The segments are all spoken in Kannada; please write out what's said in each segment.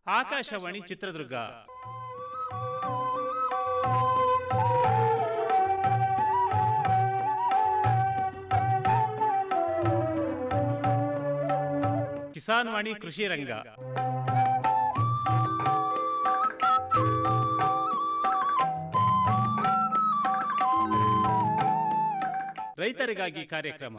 ಆಕಾಶವಾಣಿ ಚಿತ್ರದುರ್ಗ ಕಿಸಾನ್ ವಾಣಿ ಕೃಷಿ ರಂಗ ರೈತರಿಗಾಗಿ ಕಾರ್ಯಕ್ರಮ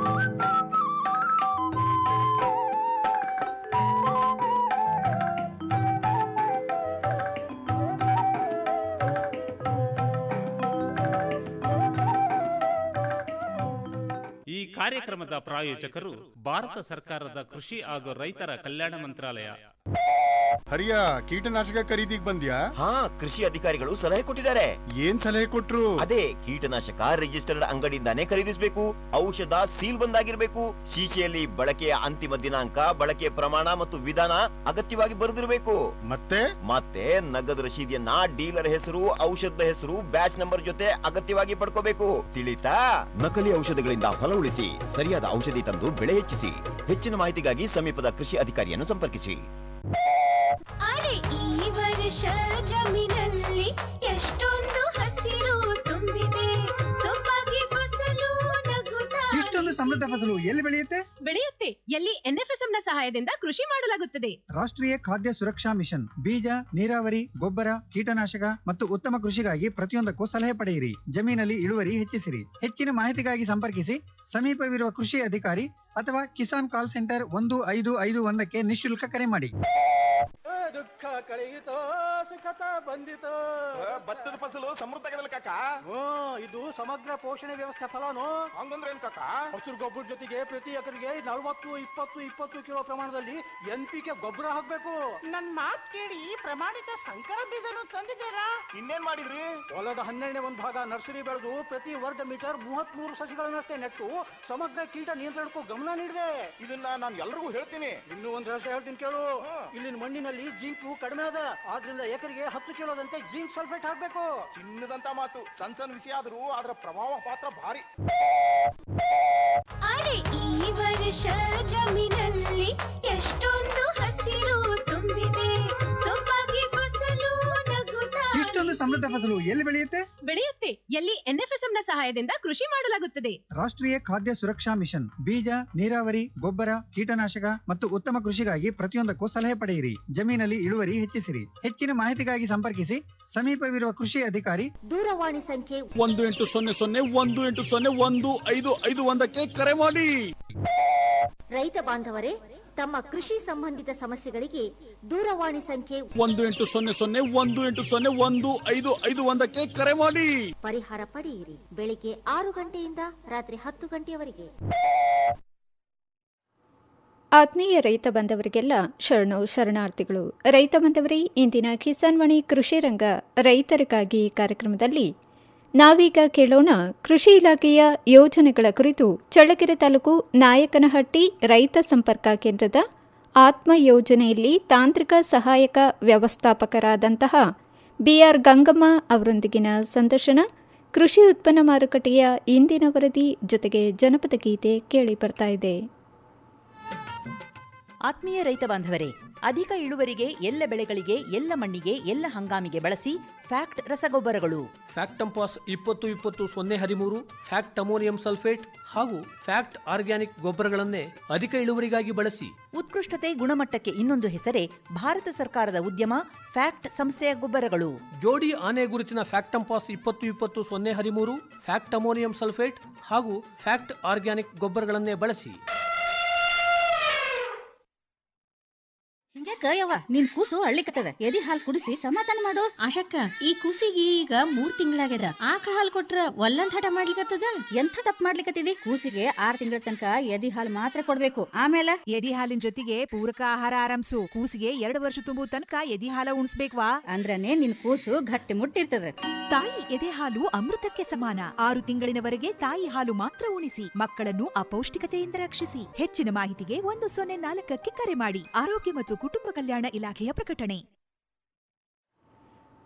ಈ ಕಾರ್ಯಕ್ರಮದ ಪ್ರಾಯೋಜಕರು ಭಾರತ ಸರ್ಕಾರದ ಕೃಷಿ ಹಾಗೂ ರೈತರ ಕಲ್ಯಾಣ ಮಂತ್ರಾಲಯ ಹರಿಯ ಕೀಟನಾಶಕ ಖರೀದಿಗ್ ಬಂದ್ಯಾ ಹಾ ಕೃಷಿ ಅಧಿಕಾರಿಗಳು ಸಲಹೆ ಕೊಟ್ಟಿದ್ದಾರೆ ಏನ್ ಸಲಹೆ ಕೊಟ್ರು ಅದೇ ಕೀಟನಾಶಕ ರಿಜಿಸ್ಟರ್ಡ್ ಅಂಗಡಿಯಿಂದಾನೇ ಖರೀದಿಸಬೇಕು ಔಷಧ ಸೀಲ್ ಬಂದಾಗಿರ್ಬೇಕು ಶೀಶೆಯಲ್ಲಿ ಬಳಕೆಯ ಅಂತಿಮ ದಿನಾಂಕ ಬಳಕೆಯ ಪ್ರಮಾಣ ಮತ್ತು ವಿಧಾನ ಅಗತ್ಯವಾಗಿ ಬರೆದಿರಬೇಕು ಮತ್ತೆ ಮತ್ತೆ ನಗದು ರಶೀದಿಯನ್ನ ಡೀಲರ್ ಹೆಸರು ಔಷಧದ ಹೆಸರು ಬ್ಯಾಚ್ ನಂಬರ್ ಜೊತೆ ಅಗತ್ಯವಾಗಿ ಪಡ್ಕೋಬೇಕು ತಿಳಿತಾ ನಕಲಿ ಔಷಧಗಳಿಂದ ಹೊಲ ಉಳಿಸಿ ಸರಿಯಾದ ಔಷಧಿ ತಂದು ಬೆಳೆ ಹೆಚ್ಚಿಸಿ ಹೆಚ್ಚಿನ ಮಾಹಿತಿಗಾಗಿ ಸಮೀಪದ ಕೃಷಿ ಅಧಿಕಾರಿಯನ್ನು ಸಂಪರ್ಕಿಸಿ ಅರೆ ಈ ವರ್ಷ ಜಮೀನಲ್ಲಿ ಎಷ್ಟೊಂದು ಹಸಿರು ತುಂಬಿದೆ ಸೊಬಗೆ ಫಸಲು ನಗುತ್ತಾ ಇಷ್ಟೊಂದು ಸಮೃದ್ಧ ಫಸಲು ಎಲ್ಲಿ ಬೆಳೆಯುತ್ತೆ ಬೆಳೆಯುತ್ತೆ ಎಲ್ಲಿ ಎನ್ಎಫ್ಎಸ್ಎಂ ನ ಸಹಾಯದಿಂದ ಕೃಷಿ ಮಾಡಲಾಗುತ್ತದೆ ರಾಷ್ಟ್ರೀಯ ಖಾದ್ಯ ಸುರಕ್ಷಾ ಮಿಷನ್ ಬೀಜ ನೀರಾವರಿ ಗೊಬ್ಬರ ಕೀಟನಾಶಕ ಮತ್ತು ಉತ್ತಮ ಕೃಷಿಗಾಗಿ ಪ್ರತಿಯೊಂದಕ್ಕೂ ಸಲಹೆ ಪಡೆಯಿರಿ ಜಮೀನಲ್ಲಿ ಇಳುವರಿ ಹೆಚ್ಚಿಸಿರಿ ಹೆಚ್ಚಿನ ಮಾಹಿತಿಗಾಗಿ ಸಂಪರ್ಕಿಸಿ ಸಮೀಪವಿರುವ ಕೃಷಿ ಅಧಿಕಾರಿ ಅಥವಾ ಕಿಸಾನ್ ಕಾಲ್ ಸೆಂಟರ್ ಒಂದು ಐದು ಐದು ಒಂದಕ್ಕೆ ನಿಶುಲ್ಕ ಕರೆ ಮಾಡಿ ದುಃಖ ಕಳೆಯಿತೋ ಸುಖತ ಬಂದಿತೋ ಭತ್ತದ ಫಸಲು ಸಮೃದ್ಧ ಆಗದಲ್ಲ ಕಾಕ ಹ್ಞೂ ಇದು ಸಮಗ್ರ ಪೋಷಣೆ ವ್ಯವಸ್ಥೆ ಫಲನು ಹಂಗಂದ್ರೆ ಏನ್ ಕಾಕ ಹಸಿರು ಗೊಬ್ಬರ ಜೊತೆಗೆ ಪ್ರತಿ ಎಕರೆಗೆ ನಲವತ್ತು ಇಪ್ಪತ್ತು ಇಪ್ಪತ್ತು ಕಿಲೋ ಪ್ರಮಾಣದಲ್ಲಿ ಎನ್ ಪಿ ಕೆ ಗೊಬ್ಬರ ಹಾಕ್ಬೇಕು ನನ್ ಮಾತ್ ಕೇಳಿ ಪ್ರಮಾಣಿತ ಸಂಕರ ಬೀಜನು ತಂದಿದ್ದೀರಾ ಇನ್ನೇನ್ ಮಾಡಿದ್ರಿ ಹೊಲದ ಹನ್ನೆರಡನೇ ಒಂದು ಭಾಗ ನರ್ಸರಿ ಬೆಳೆದು ಪ್ರತಿ ವರ್ಗ ಮೀಟರ್ ಮೂವತ್ತ್ ಮೂರು ಸಸಿಗಳನ್ನಷ್ಟೇ ನೆಟ್ಟು ಸಮಗ್ರ ಕೀಟ ನಿಯಂತ್ರಣಕ್ಕೂ ಗಮನ ನೀಡಿದೆ ಇದನ್ನ ನಾನು ಎಲ್ರಿಗೂ ಹೇಳ್ತೀನಿ ಇನ್ನೂ ಒಂದು ರಹಸ್ಯ ಹೇಳ್ತೀನಿ ಕೇಳು ಇಲ್ಲಿನ ಮಣ್ಣಿನಲ್ಲಿ ಜಿಂಕು ಕಡಿಮೆ ಅದ ಆದ್ರಿಂದ ಎಕರೆಗೆ ಹತ್ತು ಕಿಲೋದಂತೆ ಜಿಂಕ್ ಸಲ್ಫೇಟ್ ಹಾಕ್ಬೇಕು ಚಿನ್ನದಂತ ಮಾತು ಸಣ್ಣ ಸಣ್ಣ ವಿಷಯ ಆದ್ರೂ ಅದರ ಪ್ರಭಾವ ಪಾತ್ರ ಭಾರಿ ಅರೆ ಈ ವರ್ಷ ಜಮೀನಲ್ಲಿ ಎಷ್ಟೊಂದು ಹಸಿರು ತುಂಬಿದೆ ಸೊಬಗೆ ಫಸಲು ನಗುತ್ತಾ ಇಷ್ಟೊಂದು ಸಮೃದ್ಧ ಫಸಲು ಎಲ್ಲಿ ಬೆಳೆಯುತ್ತೆ ಬೆಳೆಯುತ್ತೆ ಎಲ್ಲಿ ಎನ್ಎಫ್ಎಸ್ಎಂ ನ ಸಹಾಯದಿಂದ ಕೃಷಿ ಮಾಡಲಾಗುತ್ತದೆ ರಾಷ್ಟ್ರೀಯ ಖಾದ್ಯ ಸುರಕ್ಷಾ ಮಿಷನ್ ಬೀಜ ನೀರಾವರಿ ಗೊಬ್ಬರ ಕೀಟನಾಶಕ ಮತ್ತು ಉತ್ತಮ ಕೃಷಿಗಾಗಿ ಪ್ರತಿಯೊಂದಕ್ಕೂ ಸಲಹೆ ಪಡೆಯಿರಿ ಜಮೀನಲ್ಲಿ ಇಳುವರಿ ಹೆಚ್ಚಿಸಿರಿ ಹೆಚ್ಚಿನ ಮಾಹಿತಿಗಾಗಿ ಸಂಪರ್ಕಿಸಿ ಸಮೀಪವಿರುವ ಕೃಷಿ ಅಧಿಕಾರಿ ದೂರವಾಣಿ ಸಂಖ್ಯೆ ಒಂದು ಎಂಟು ಸೊನ್ನೆ ಸೊನ್ನೆ ಒಂದು ಎಂಟು ಸೊನ್ನೆ ಒಂದು ಐದು ಐದು ಒಂದಕ್ಕೆ ಕರೆ ಮಾಡಿ ರೈತ ಬಾಂಧವರೇ ತಮ್ಮ ಕೃಷಿ ಸಂಬಂಧಿತ ಸಮಸ್ಯೆಗಳಿಗೆ ದೂರವಾಣಿ ಸಂಖ್ಯೆ ಒಂದು ಎಂಟು ಸೊನ್ನೆ ಸೊನ್ನೆ ಒಂದು ಎಂಟು ಸೊನ್ನೆ ಒಂದು ಐದು ಐದು ಒಂದಕ್ಕೆ ಕರೆ ಮಾಡಿ ಪರಿಹಾರ ಪಡೆಯಿರಿ ಬೆಳಿಗ್ಗೆ ಆರು ಗಂಟೆಯಿಂದ ರಾತ್ರಿ ಹತ್ತು ಗಂಟೆಯವರೆಗೆ ಆತ್ಮೀಯ ರೈತ ಬಾಂಧವರಿಗೆಲ್ಲ ಶರಣು ಶರಣಾರ್ಥಿಗಳು ರೈತ ಬಾಂಧವರೇ ಇಂದಿನ ಕಿಸಾನ್ ವಾಣಿ ಕೃಷಿ ರಂಗ ರೈತರಿಗಾಗಿ ಕಾರ್ಯಕ್ರಮದಲ್ಲಿ ನಾವೀಗ ಕೇಳೋಣ ಕೃಷಿ ಇಲಾಖೆಯ ಯೋಜನೆಗಳ ಕುರಿತು ಚಳ್ಳಕೆರೆ ತಾಲೂಕು ನಾಯಕನಹಟ್ಟಿ ರೈತ ಸಂಪರ್ಕ ಕೇಂದ್ರದ ಆತ್ಮ ಯೋಜನೆಯಲ್ಲಿ ತಾಂತ್ರಿಕ ಸಹಾಯಕ ವ್ಯವಸ್ಥಾಪಕರಾದಂತಹ ಬಿಆರ್ ಗಂಗಮ್ಮ ಅವರೊಂದಿಗಿನ ಸಂದರ್ಶನ ಕೃಷಿ ಉತ್ಪನ್ನ ಮಾರುಕಟ್ಟೆಯ ಇಂದಿನ ವರದಿ ಜೊತೆಗೆ ಜನಪದ ಗೀತೆ ಕೇಳಿ ಬರ್ತಾ ಇದೆ ಆತ್ಮೀಯ ರೈತ ಬಾಂಧವರೇ ಅಧಿಕ ಇಳುವರಿಗೆ ಎಲ್ಲ ಬೆಳೆಗಳಿಗೆ ಎಲ್ಲ ಮಣ್ಣಿಗೆ ಎಲ್ಲ ಹಂಗಾಮಿಗೆ ಬಳಸಿ ಫ್ಯಾಕ್ಟ್ ರಸಗೊಬ್ಬರಗಳು ಫ್ಯಾಕ್ಟಂಪಾಸ್ ಇಪ್ಪತ್ತು ಇಪ್ಪತ್ತು ಸೊನ್ನೆ ಹದಿಮೂರು ಫ್ಯಾಕ್ಟ್ ಅಮೋನಿಯಂ ಸಲ್ಫೇಟ್ ಹಾಗೂ ಫ್ಯಾಕ್ಟ್ ಆರ್ಗ್ಯಾನಿಕ್ ಗೊಬ್ಬರಗಳನ್ನೇ ಅಧಿಕ ಇಳುವರಿಗಾಗಿ ಬಳಸಿ ಉತ್ಕೃಷ್ಟತೆ ಗುಣಮಟ್ಟಕ್ಕೆ ಇನ್ನೊಂದು ಹೆಸರೇ ಭಾರತ ಸರ್ಕಾರದ ಉದ್ಯಮ ಫ್ಯಾಕ್ಟ್ ಸಂಸ್ಥೆಯ ಗೊಬ್ಬರಗಳು ಜೋಡಿ ಆನೆ ಗುರುತಿನ ಫ್ಯಾಕ್ಟಂಪಾಸ್ ಇಪ್ಪತ್ತು ಇಪ್ಪತ್ತು ಸೊನ್ನೆ ಹದಿಮೂರು ಫ್ಯಾಕ್ಟ್ ಅಮೋನಿಯಂ ಸಲ್ಫೇಟ್ ಹಾಗೂ ಫ್ಯಾಕ್ಟ್ ಆರ್ಗ್ಯಾನಿಕ್ ಗೊಬ್ಬರಗಳನ್ನೇ ಬಳಸಿ ಹಿಂಗ್ಯಾಕ ಯವ್ವ ನಿನ್ ಕೂಸು ಅಳ್ಳಿಕತ್ತದ ಎದಿ ಹಾಲ್ ಕುಡಿಸಿ ಸಮಾಧಾನ ಮಾಡು ಆಶಕ್ಕ ಈ ಕೂಸಿಗೆ ಈಗ ಮೂರ್ ತಿಂಗಳಾಗ್ಯದ ಆಕಳ ಹಾಲ್ ಕೊಟ್ರ ಒಲ್ಲಂದ್ ಹಠ ಮಾಡ್ಲಿಕತ್ತದ ಎಂಥ ತಪ್ಪು ಮಾಡ್ಲಿಕತ್ತಿದಿ ಕೂಸಿಗೆ ಆರ್ ತಿಂಗಳ ತನಕ ಎದಿ ಹಾಲ್ ಮಾತ್ರ ಕೊಡ್ಬೇಕು ಆಮೇಲೆ ಎದಿ ಹಾಲಿನ ಜೊತೆಗೆ ಪೂರಕ ಆಹಾರ ಆರಂಭಿಸು ಕೂಸಿಗೆ ಎರಡು ವರ್ಷ ತುಂಬುವ ತನಕ ಎದಿ ಹಾಲ ಉಣಿಸ್ಬೇಕ್ವಾ ಅಂದ್ರನೇ ನಿನ್ ಕೂಸು ಗಟ್ಟಿ ಮುಟ್ಟಿರ್ತದ ತಾಯಿ ಎದೆ ಹಾಲು ಅಮೃತಕ್ಕೆ ಸಮಾನ ಆರು ತಿಂಗಳಿನವರೆಗೆ ತಾಯಿ ಹಾಲು ಮಾತ್ರ ಉಣಿಸಿ ಮಕ್ಕಳನ್ನು ಅಪೌಷ್ಟಿಕತೆಯಿಂದ ರಕ್ಷಿಸಿ ಹೆಚ್ಚಿನ ಮಾಹಿತಿಗೆ ಒಂದು ಸೊನ್ನೆ ನಾಲ್ಕಕ್ಕೆ ಕರೆ ಮಾಡಿ ಆರೋಗ್ಯ ಮತ್ತು ಕುಟುಂಬ ಕಲ್ಯಾಣ ಇಲಾಖೆಯ ಪ್ರಕಟಣೆ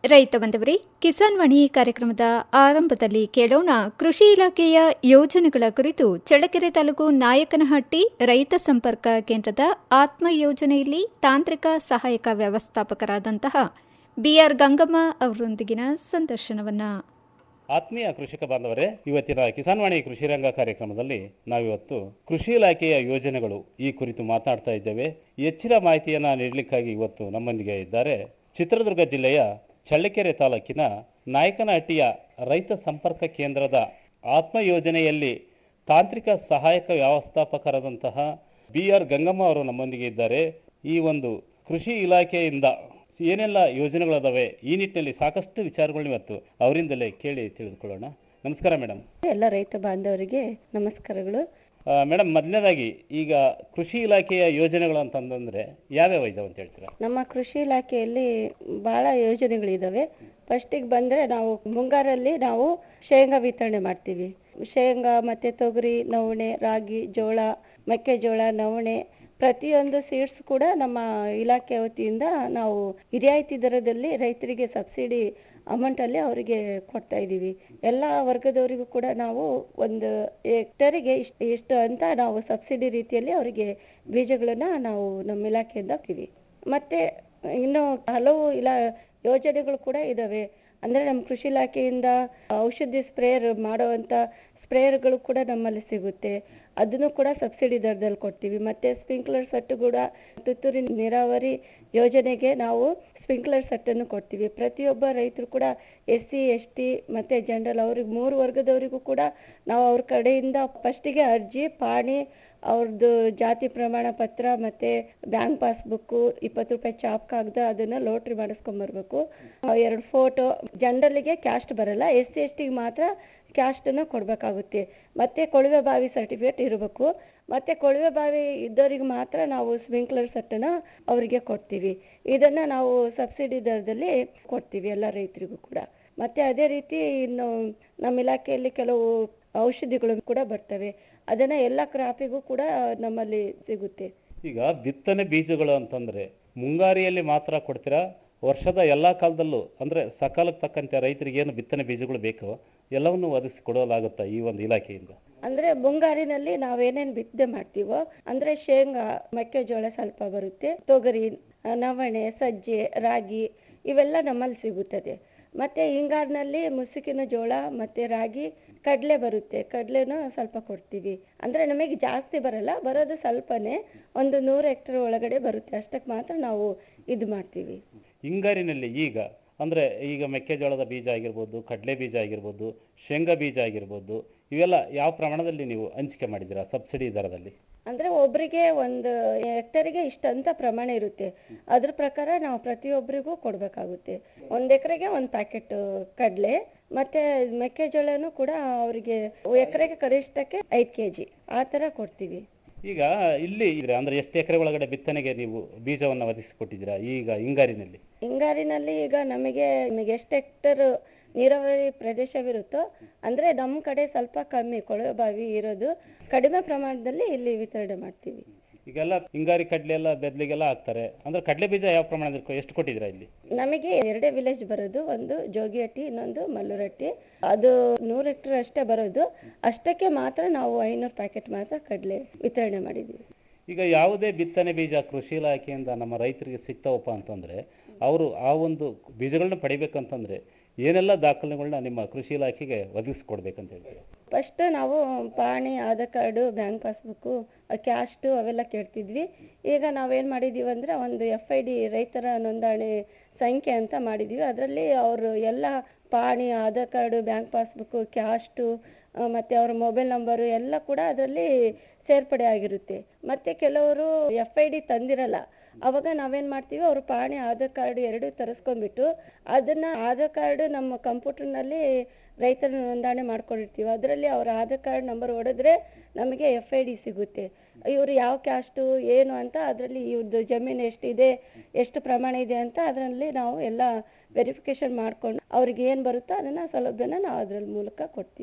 ರೈತ ಬಂದವರೇ ಕಿಸಾನ್ ವಾಣಿ ಕಾರ್ಯಕ್ರಮದ ಆರಂಭದಲ್ಲಿ ಕೇಳೋಣ ಕೃಷಿ ಇಲಾಖೆಯ ಯೋಜನೆಗಳ ಕುರಿತು ಚಳ್ಳಕೆರೆ ತಾಲೂಕು ನಾಯಕನಹಟ್ಟಿ ರೈತ ಸಂಪರ್ಕ ಕೇಂದ್ರದ ಆತ್ಮ ಯೋಜನೆಯಲ್ಲಿ ತಾಂತ್ರಿಕ ಸಹಾಯಕ ವ್ಯವಸ್ಥಾಪಕರಾದಂತಹ ಬಿಆರ್ ಗಂಗಮ್ಮ ಅವರೊಂದಿಗಿನ ಸಂದರ್ಶನವನ್ನ ಆತ್ಮೀಯ ಕೃಷಿಕ ಬಾಂಧವರೇ ಇವತ್ತಿನ ಕಿಸಾನ್ವಾಣಿ ಕೃಷಿ ರಂಗ ಕಾರ್ಯಕ್ರಮದಲ್ಲಿ ನಾವಿವತ್ತು ಕೃಷಿ ಇಲಾಖೆಯ ಯೋಜನೆಗಳು ಈ ಕುರಿತು ಮಾತನಾಡ್ತಾ ಇದ್ದೇವೆ ಹೆಚ್ಚಿನ ಮಾಹಿತಿಯನ್ನ ನೀಡಲಿಕ್ಕಾಗಿ ಇವತ್ತು ನಮ್ಮೊಂದಿಗೆ ಇದ್ದಾರೆ ಚಿತ್ರದುರ್ಗ ಜಿಲ್ಲೆಯ ಚಳ್ಳಕೆರೆ ತಾಲೂಕಿನ ನಾಯಕನಹಟ್ಟಿಯ ರೈತ ಸಂಪರ್ಕ ಕೇಂದ್ರದ ಆತ್ಮ ಯೋಜನೆಯಲ್ಲಿ ತಾಂತ್ರಿಕ ಸಹಾಯಕ ವ್ಯವಸ್ಥಾಪಕರಾದಂತಹ ಬಿ ಆರ್ ಗಂಗಮ್ಮ ಅವರು ನಮ್ಮೊಂದಿಗೆ ಇದ್ದಾರೆ ಈ ಒಂದು ಕೃಷಿ ಇಲಾಖೆಯಿಂದ ಏನೆಲ್ಲ ಯೋಜನೆಗಳದಾವೆ ಈ ನಿಟ್ಟಿನಲ್ಲಿ ಸಾಕಷ್ಟು ವಿಚಾರಗಳನ್ನ ಇವತ್ತು ಅವರಿಂದಲೇ ಕೇಳಿ ತಿಳಿದುಕೊಳ್ಳೋಣ ನಮಸ್ಕಾರ ಮೇಡಮ್ ಎಲ್ಲ ರೈತ ಬಾಂಧವರಿಗೆ ನಮಸ್ಕಾರಗಳು ಮೇಡಮ್ ಮೊದಲನೇದಾಗಿ ಈಗ ಕೃಷಿ ಇಲಾಖೆಯ ಯೋಜನೆಗಳು ಅಂತಂದ್ರೆ ಯಾವ್ಯಾವ ಇದಾವೆ ಅಂತ ಹೇಳ್ತೀರಾ ನಮ್ಮ ಕೃಷಿ ಇಲಾಖೆಯಲ್ಲಿ ಬಹಳ ಯೋಜನೆಗಳಿದಾವೆ ಫಸ್ಟಿಗೆ ಬಂದರೆ ನಾವು ಮುಂಗಾರಲ್ಲಿ ನಾವು ಶೇಂಗಾ ವಿತರಣೆ ಮಾಡ್ತೀವಿ ಶೇಂಗಾ ಮತ್ತು ತೊಗರಿ ನವಣೆ ರಾಗಿ ಜೋಳ ಮೆಕ್ಕೆಜೋಳ ನವಣೆ ಪ್ರತಿಯೊಂದು ಸೀಡ್ಸ್ ಕೂಡ ನಮ್ಮ ಇಲಾಖೆ ವತಿಯಿಂದ ನಾವು ರಿಯಾಯಿತಿ ದರದಲ್ಲಿ ರೈತರಿಗೆ ಸಬ್ಸಿಡಿ ಅಮೌಂಟಲ್ಲಿ ಅವರಿಗೆ ಕೊಡ್ತಾ ಇದ್ದೀವಿ ಎಲ್ಲ ವರ್ಗದವರಿಗೂ ಕೂಡ ನಾವು ಒಂದು ಹೆಕ್ಟರಿಗೆ ಇಷ್ಟು ಇಷ್ಟು ಅಂತ ನಾವು ಸಬ್ಸಿಡಿ ರೀತಿಯಲ್ಲಿ ಅವರಿಗೆ ಬೀಜಗಳನ್ನು ನಾವು ನಮ್ಮ ಇಲಾಖೆಯಿಂದ ಹಾಕ್ತೀವಿ ಮತ್ತು ಇನ್ನು ಹಲವು ಇಲಾ ಯೋಜನೆಗಳು ಕೂಡ ಇದ್ದಾವೆ ಅಂದರೆ ನಮ್ಮ ಕೃಷಿ ಇಲಾಖೆಯಿಂದ ಔಷಧಿ ಸ್ಪ್ರೇಯರ್ ಮಾಡುವಂಥ ಸ್ಪ್ರೇಯರ್ಗಳು ಕೂಡ ನಮ್ಮಲ್ಲಿ ಸಿಗುತ್ತೆ ಅದನ್ನು ಕೂಡ ಸಬ್ಸಿಡಿ ದರದಲ್ಲಿ ಕೊಡ್ತೀವಿ ಮತ್ತು ಸ್ಪ್ರಿಂಕ್ಲರ್ ಸೆಟ್ ಕೂಡ ತುತ್ತೂರಿ ನೀರಾವರಿ ಯೋಜನೆಗೆ ನಾವು ಸ್ಪ್ರಿಂಕ್ಲರ್ ಸೆಟ್ಟನ್ನು ಕೊಡ್ತೀವಿ ಪ್ರತಿಯೊಬ್ಬ ರೈತರು ಕೂಡ ಎಸ್ ಸಿ ಎಸ್ ಟಿ ಮತ್ತು ಜನರಲ್ ಅವ್ರಿಗೆ ಮೂರು ವರ್ಗದವರಿಗೂ ಕೂಡ ನಾವು ಅವ್ರ ಕಡೆಯಿಂದ ಫಸ್ಟಿಗೆ ಅರ್ಜಿ ಪಾಣಿ ಅವ್ರದ್ದು ಜಾತಿ ಪ್ರಮಾಣ ಪತ್ರ ಮತ್ತು ಬ್ಯಾಂಕ್ ಪಾಸ್ಬುಕ್ಕು ಇಪ್ಪತ್ತು ರೂಪಾಯಿ ಚಾಪ್ ಕಾಗದ ಅದನ್ನು ಲೋಟ್ರಿ ಮಾಡಿಸ್ಕೊಂಬರ್ಬೇಕು ಎರಡು ಫೋಟೋ ಜನರಲ್ಲಿಗೆ ಕ್ಯಾಸ್ಟ್ ಬರಲ್ಲ ಎಸ್ ಸಿ ಎಸ್ ಟಿಗೆ ಮಾತ್ರ ಕ್ಯಾಸ್ಟನ್ನು ಕೊಡಬೇಕಾಗುತ್ತೆ ಮತ್ತು ಕೊಳವೆ ಬಾವಿ ಸರ್ಟಿಫಿಕೇಟ್ ಇರಬೇಕು ಮತ್ತು ಕೊಳವೆ ಬಾವಿ ಇದ್ದವರಿಗೆ ಮಾತ್ರ ನಾವು ಸ್ಪ್ರಿಂಕ್ಲರ್ ಸೆಟ್ಟನ್ನು ಅವರಿಗೆ ಕೊಡ್ತೀವಿ ಇದನ್ನು ನಾವು ಸಬ್ಸಿಡಿ ದರದಲ್ಲಿ ಕೊಡ್ತೀವಿ ಎಲ್ಲ ರೈತರಿಗೂ ಕೂಡ ಮತ್ತು ಅದೇ ರೀತಿ ಇನ್ನು ನಮ್ಮ ಇಲಾಖೆಯಲ್ಲಿ ಕೆಲವು ಔಷಧಿಗಳು ಕೂಡ ಬರ್ತವೆ ಅದನ್ನು ಎಲ್ಲ ಕ್ರಾಪಿಗೂ ಕೂಡ ನಮ್ಮಲ್ಲಿ ಸಿಗುತ್ತೆ ಈಗ ಬಿತ್ತನೆ ಬೀಜಗಳು ಅಂತಂದ್ರೆ ಮುಂಗಾರಿಯಲ್ಲಿ ಮಾತ್ರ ಕೊಡ್ತೀರಾ ವರ್ಷದ ಎಲ್ಲಾ ಕಾಲದಲ್ಲೂ ಅಂದ್ರೆ ಸಕಾಲಕ್ಕೆ ತಕ್ಕಂತೆ ರೈತರಿಗೆ ಏನು ಬಿತ್ತನೆ ಬೀಜಗಳು ಬೇಕೋ ಎಲ್ಲವನ್ನು ಒದಗಿಸಿ ಕೊಡಲಾಗುತ್ತಾ ಈ ಒಂದು ಇಲಾಖೆಯಿಂದ ಅಂದರೆ ಮುಂಗಾರಿನಲ್ಲಿ ನಾವೇನೇನು ಬಿತ್ತನೆ ಮಾಡ್ತೀವೋ ಅಂದರೆ ಶೇಂಗಾ ಮೆಕ್ಕೆಜೋಳ ಸ್ವಲ್ಪ ಬರುತ್ತೆ ತೊಗರಿ ನವಣೆ ಸಜ್ಜೆ ರಾಗಿ ಇವೆಲ್ಲ ನಮ್ಮಲ್ಲಿ ಸಿಗುತ್ತದೆ ಮತ್ತು ಹಿಂಗಾರಿನಲ್ಲಿ ಮುಸುಕಿನ ಜೋಳ ಮತ್ತು ರಾಗಿ ಕಡಲೆ ಬರುತ್ತೆ ಕಡಲೆನೂ ಸ್ವಲ್ಪ ಕೊಡ್ತೀವಿ ಅಂದರೆ ನಮಗೆ ಜಾಸ್ತಿ ಬರಲ್ಲ ಬರೋದು ಸ್ವಲ್ಪನೇ ಒಂದು ನೂರು ಹೆಕ್ಟರ್ ಒಳಗಡೆ ಬರುತ್ತೆ ಅಷ್ಟಕ್ಕೆ ಮಾತ್ರ ನಾವು ಇದು ಮಾಡ್ತೀವಿ ಹಿಂಗಾರಿನಲ್ಲಿ ಈಗ ಅಂದ್ರೆ ಈಗ ಮೆಕ್ಕೆಜೋಳದ ಬೀಜ ಆಗಿರ್ಬೋದು ಕಡಲೆ ಬೀಜ ಆಗಿರ್ಬೋದು ಶೇಂಗಾ ಬೀಜ ಆಗಿರ್ಬೋದು ಇವೆಲ್ಲ ಯಾವ ಪ್ರಮಾಣದಲ್ಲಿ ನೀವು ಹಂಚಿಕೆ ಮಾಡಿದ್ದೀರಾ ಸಬ್ಸಿಡಿ ದರದಲ್ಲಿ ಅಂದರೆ ಒಬ್ಬರಿಗೆ ಒಂದು ಹೆಕ್ಟರಿಗೆ ಇಷ್ಟಂತ ಪ್ರಮಾಣ ಇರುತ್ತೆ ಅದ್ರ ಪ್ರಕಾರ ನಾವು ಪ್ರತಿಯೊಬ್ಬರಿಗೂ ಕೊಡಬೇಕಾಗುತ್ತೆ ಒಂದು ಎಕರೆಗೆ ಒಂದು ಪ್ಯಾಕೆಟ್ ಕಡಲೆ ಮತ್ತು ಮೆಕ್ಕೆಜೋಳನೂ ಕೂಡ ಅವರಿಗೆ ಎಕರೆಗೆ ಕನಿಷ್ಠಕ್ಕೆ ಐದು ಕೆ ಜಿ ಆ ಥರ ಕೊಡ್ತೀವಿ ಈಗ ಇಲ್ಲಿ ಇದ್ರೆ ಅಂದ್ರೆ ಎಷ್ಟು ಎಕರೆ ಒಳಗಡೆ ಬಿತ್ತನೆಗೆ ನೀವು ಬೀಜವನ್ನು ಒದಗಿಸಿಕೊಟ್ಟಿದ್ದೀರಾ ಈಗ ಹಿಂಗಾರಿನಲ್ಲಿ ಹಿಂಗಾರಿನಲ್ಲಿ ಈಗ ನಮಗೆ ನಮಗೆ ಎಷ್ಟು ಹೆಕ್ಟರ್ ನೀರಾವರಿ ಪ್ರದೇಶವಿರುತ್ತೋ ಅಂದರೆ ನಮ್ಮ ಕಡೆ ಸ್ವಲ್ಪ ಕಮ್ಮಿ ಕೊಳವೆ ಬಾವಿ ಇರೋದು ಕಡಿಮೆ ಪ್ರಮಾಣದಲ್ಲಿ ಇಲ್ಲಿ ವಿತರಣೆ ಮಾಡ್ತೀವಿ ಈಗೆಲ್ಲ ಹಿಂಗಾರಿ ಕಡ್ಲೆ ಎಲ್ಲ ಬೆದ್ಲಿಗೆಲ್ಲ ಹಾಕ್ತಾರೆ ಅಂದ್ರೆ ಕಡಲೆ ಬೀಜ ಯಾವ ಪ್ರಮಾಣದಲ್ಲಿ ಎಷ್ಟು ಕೊಟ್ಟಿದ್ದೀರಾ ಇಲ್ಲಿ ನಮಗೆ ಎರಡೇ ವಿಲೇಜ್ ಬರೋದು ಒಂದು ಜೋಗಿಹಟ್ಟಿ ಇನ್ನೊಂದು ಮಲ್ಲೂರಟ್ಟಿ ಅದು ನೂರು ಹೆಕ್ಟರ್ ಅಷ್ಟೇ ಬರೋದು ಅಷ್ಟಕ್ಕೆ ಮಾತ್ರ ನಾವು ಐನೂರು ಪ್ಯಾಕೆಟ್ ಮಾತ್ರ ಕಡಲೆ ವಿತರಣೆ ಮಾಡಿದ್ದೀವಿ ಈಗ ಯಾವುದೇ ಬಿತ್ತನೆ ಬೀಜ ಕೃಷಿ ಇಲಾಖೆಯಿಂದ ನಮ್ಮ ರೈತರಿಗೆ ಸಿಗ್ತಾವಪ್ಪ ಅಂತಂದ್ರೆ ಅವರು ಆ ಒಂದು ಬೀಜಗಳನ್ನ ಪಡಿಬೇಕಂತಂದ್ರೆ ಏನೆಲ್ಲ ದಾಖಲೆಗಳನ್ನ ನಿಮ್ಮ ಕೃಷಿ ಇಲಾಖೆಗೆ ಒದಗಿಸ್ಕೊಡ್ಬೇಕಂತ ಹೇಳ್ತೀವಿ ಫಸ್ಟ್ ನಾವು ಪಾಣಿ Aadhaar card bank passbook caste ಅವೆಲ್ಲ ಕೇಳ್ತಿದ್ವಿ ಈಗ ನಾವೇನು ಮಾಡಿದ್ದೀವಿ ಅಂದರೆ ಒಂದು ಎಫ್ ಐ ಡಿ ರೈತರ ನೋಂದಣಿ ಸಂಖ್ಯೆ ಅಂತ ಮಾಡಿದ್ದೀವಿ ಅದರಲ್ಲಿ ಅವರು ಎಲ್ಲ ಪಾಣಿ Aadhaar card bank passbook caste ಮತ್ತು ಅವ್ರ ಮೊಬೈಲ್ ನಂಬರು ಎಲ್ಲ ಕೂಡ ಅದರಲ್ಲಿ ಸೇರ್ಪಡೆ ಆಗಿರುತ್ತೆ ಮತ್ತು ಕೆಲವರು ಎಫ್ ಐ ಡಿ ತಂದಿರಲ್ಲ ಅವಾಗ ನಾವೇನು ಮಾಡ್ತೀವಿ ಅವರು ಪಾಣಿ ಆಧಾರ್ ಕಾರ್ಡ್ ಎರಡು ತರಿಸ್ಕೊಂಡ್ಬಿಟ್ಟು ಅದನ್ನು ಆಧಾರ್ ಕಾರ್ಡ್ ನಮ್ಮ ಕಂಪ್ಯೂಟರ್ನಲ್ಲಿ ರೈತರ ನೋಂದಣಿ ಮಾಡ್ಕೊಂಡಿರ್ತೀವಿ ಅದರಲ್ಲಿ ಅವರ ಆಧಾರ್ ಕಾರ್ಡ್ ನಂಬರ್ ಹೊಡೆದ್ರೆ ನಮಗೆ ಎಫ್ ಐ ಡಿ ಸಿಗುತ್ತೆ ಇವರು ಯಾವ ಕ್ಯಾಸ್ಟು ಏನು ಅಂತ ಅದರಲ್ಲಿ ಇವ್ರದ್ದು ಜಮೀನು ಎಷ್ಟಿದೆ ಎಷ್ಟು ಪ್ರಮಾಣ ಇದೆ ಅಂತ ಅದರಲ್ಲಿ ನಾವು ಎಲ್ಲ ವೆರಿಫಿಕೇಶನ್ ಮಾಡ್ಕೊಂಡು ಅವ್ರಿಗೆ ಏನು ಬರುತ್ತೋ ಅದನ್ನು ಸೌಲಭ್ಯನ ನಾವು ಅದ್ರಲ್ಲಿ ಮೂಲಕ ಕೊಡ್ತೀವಿ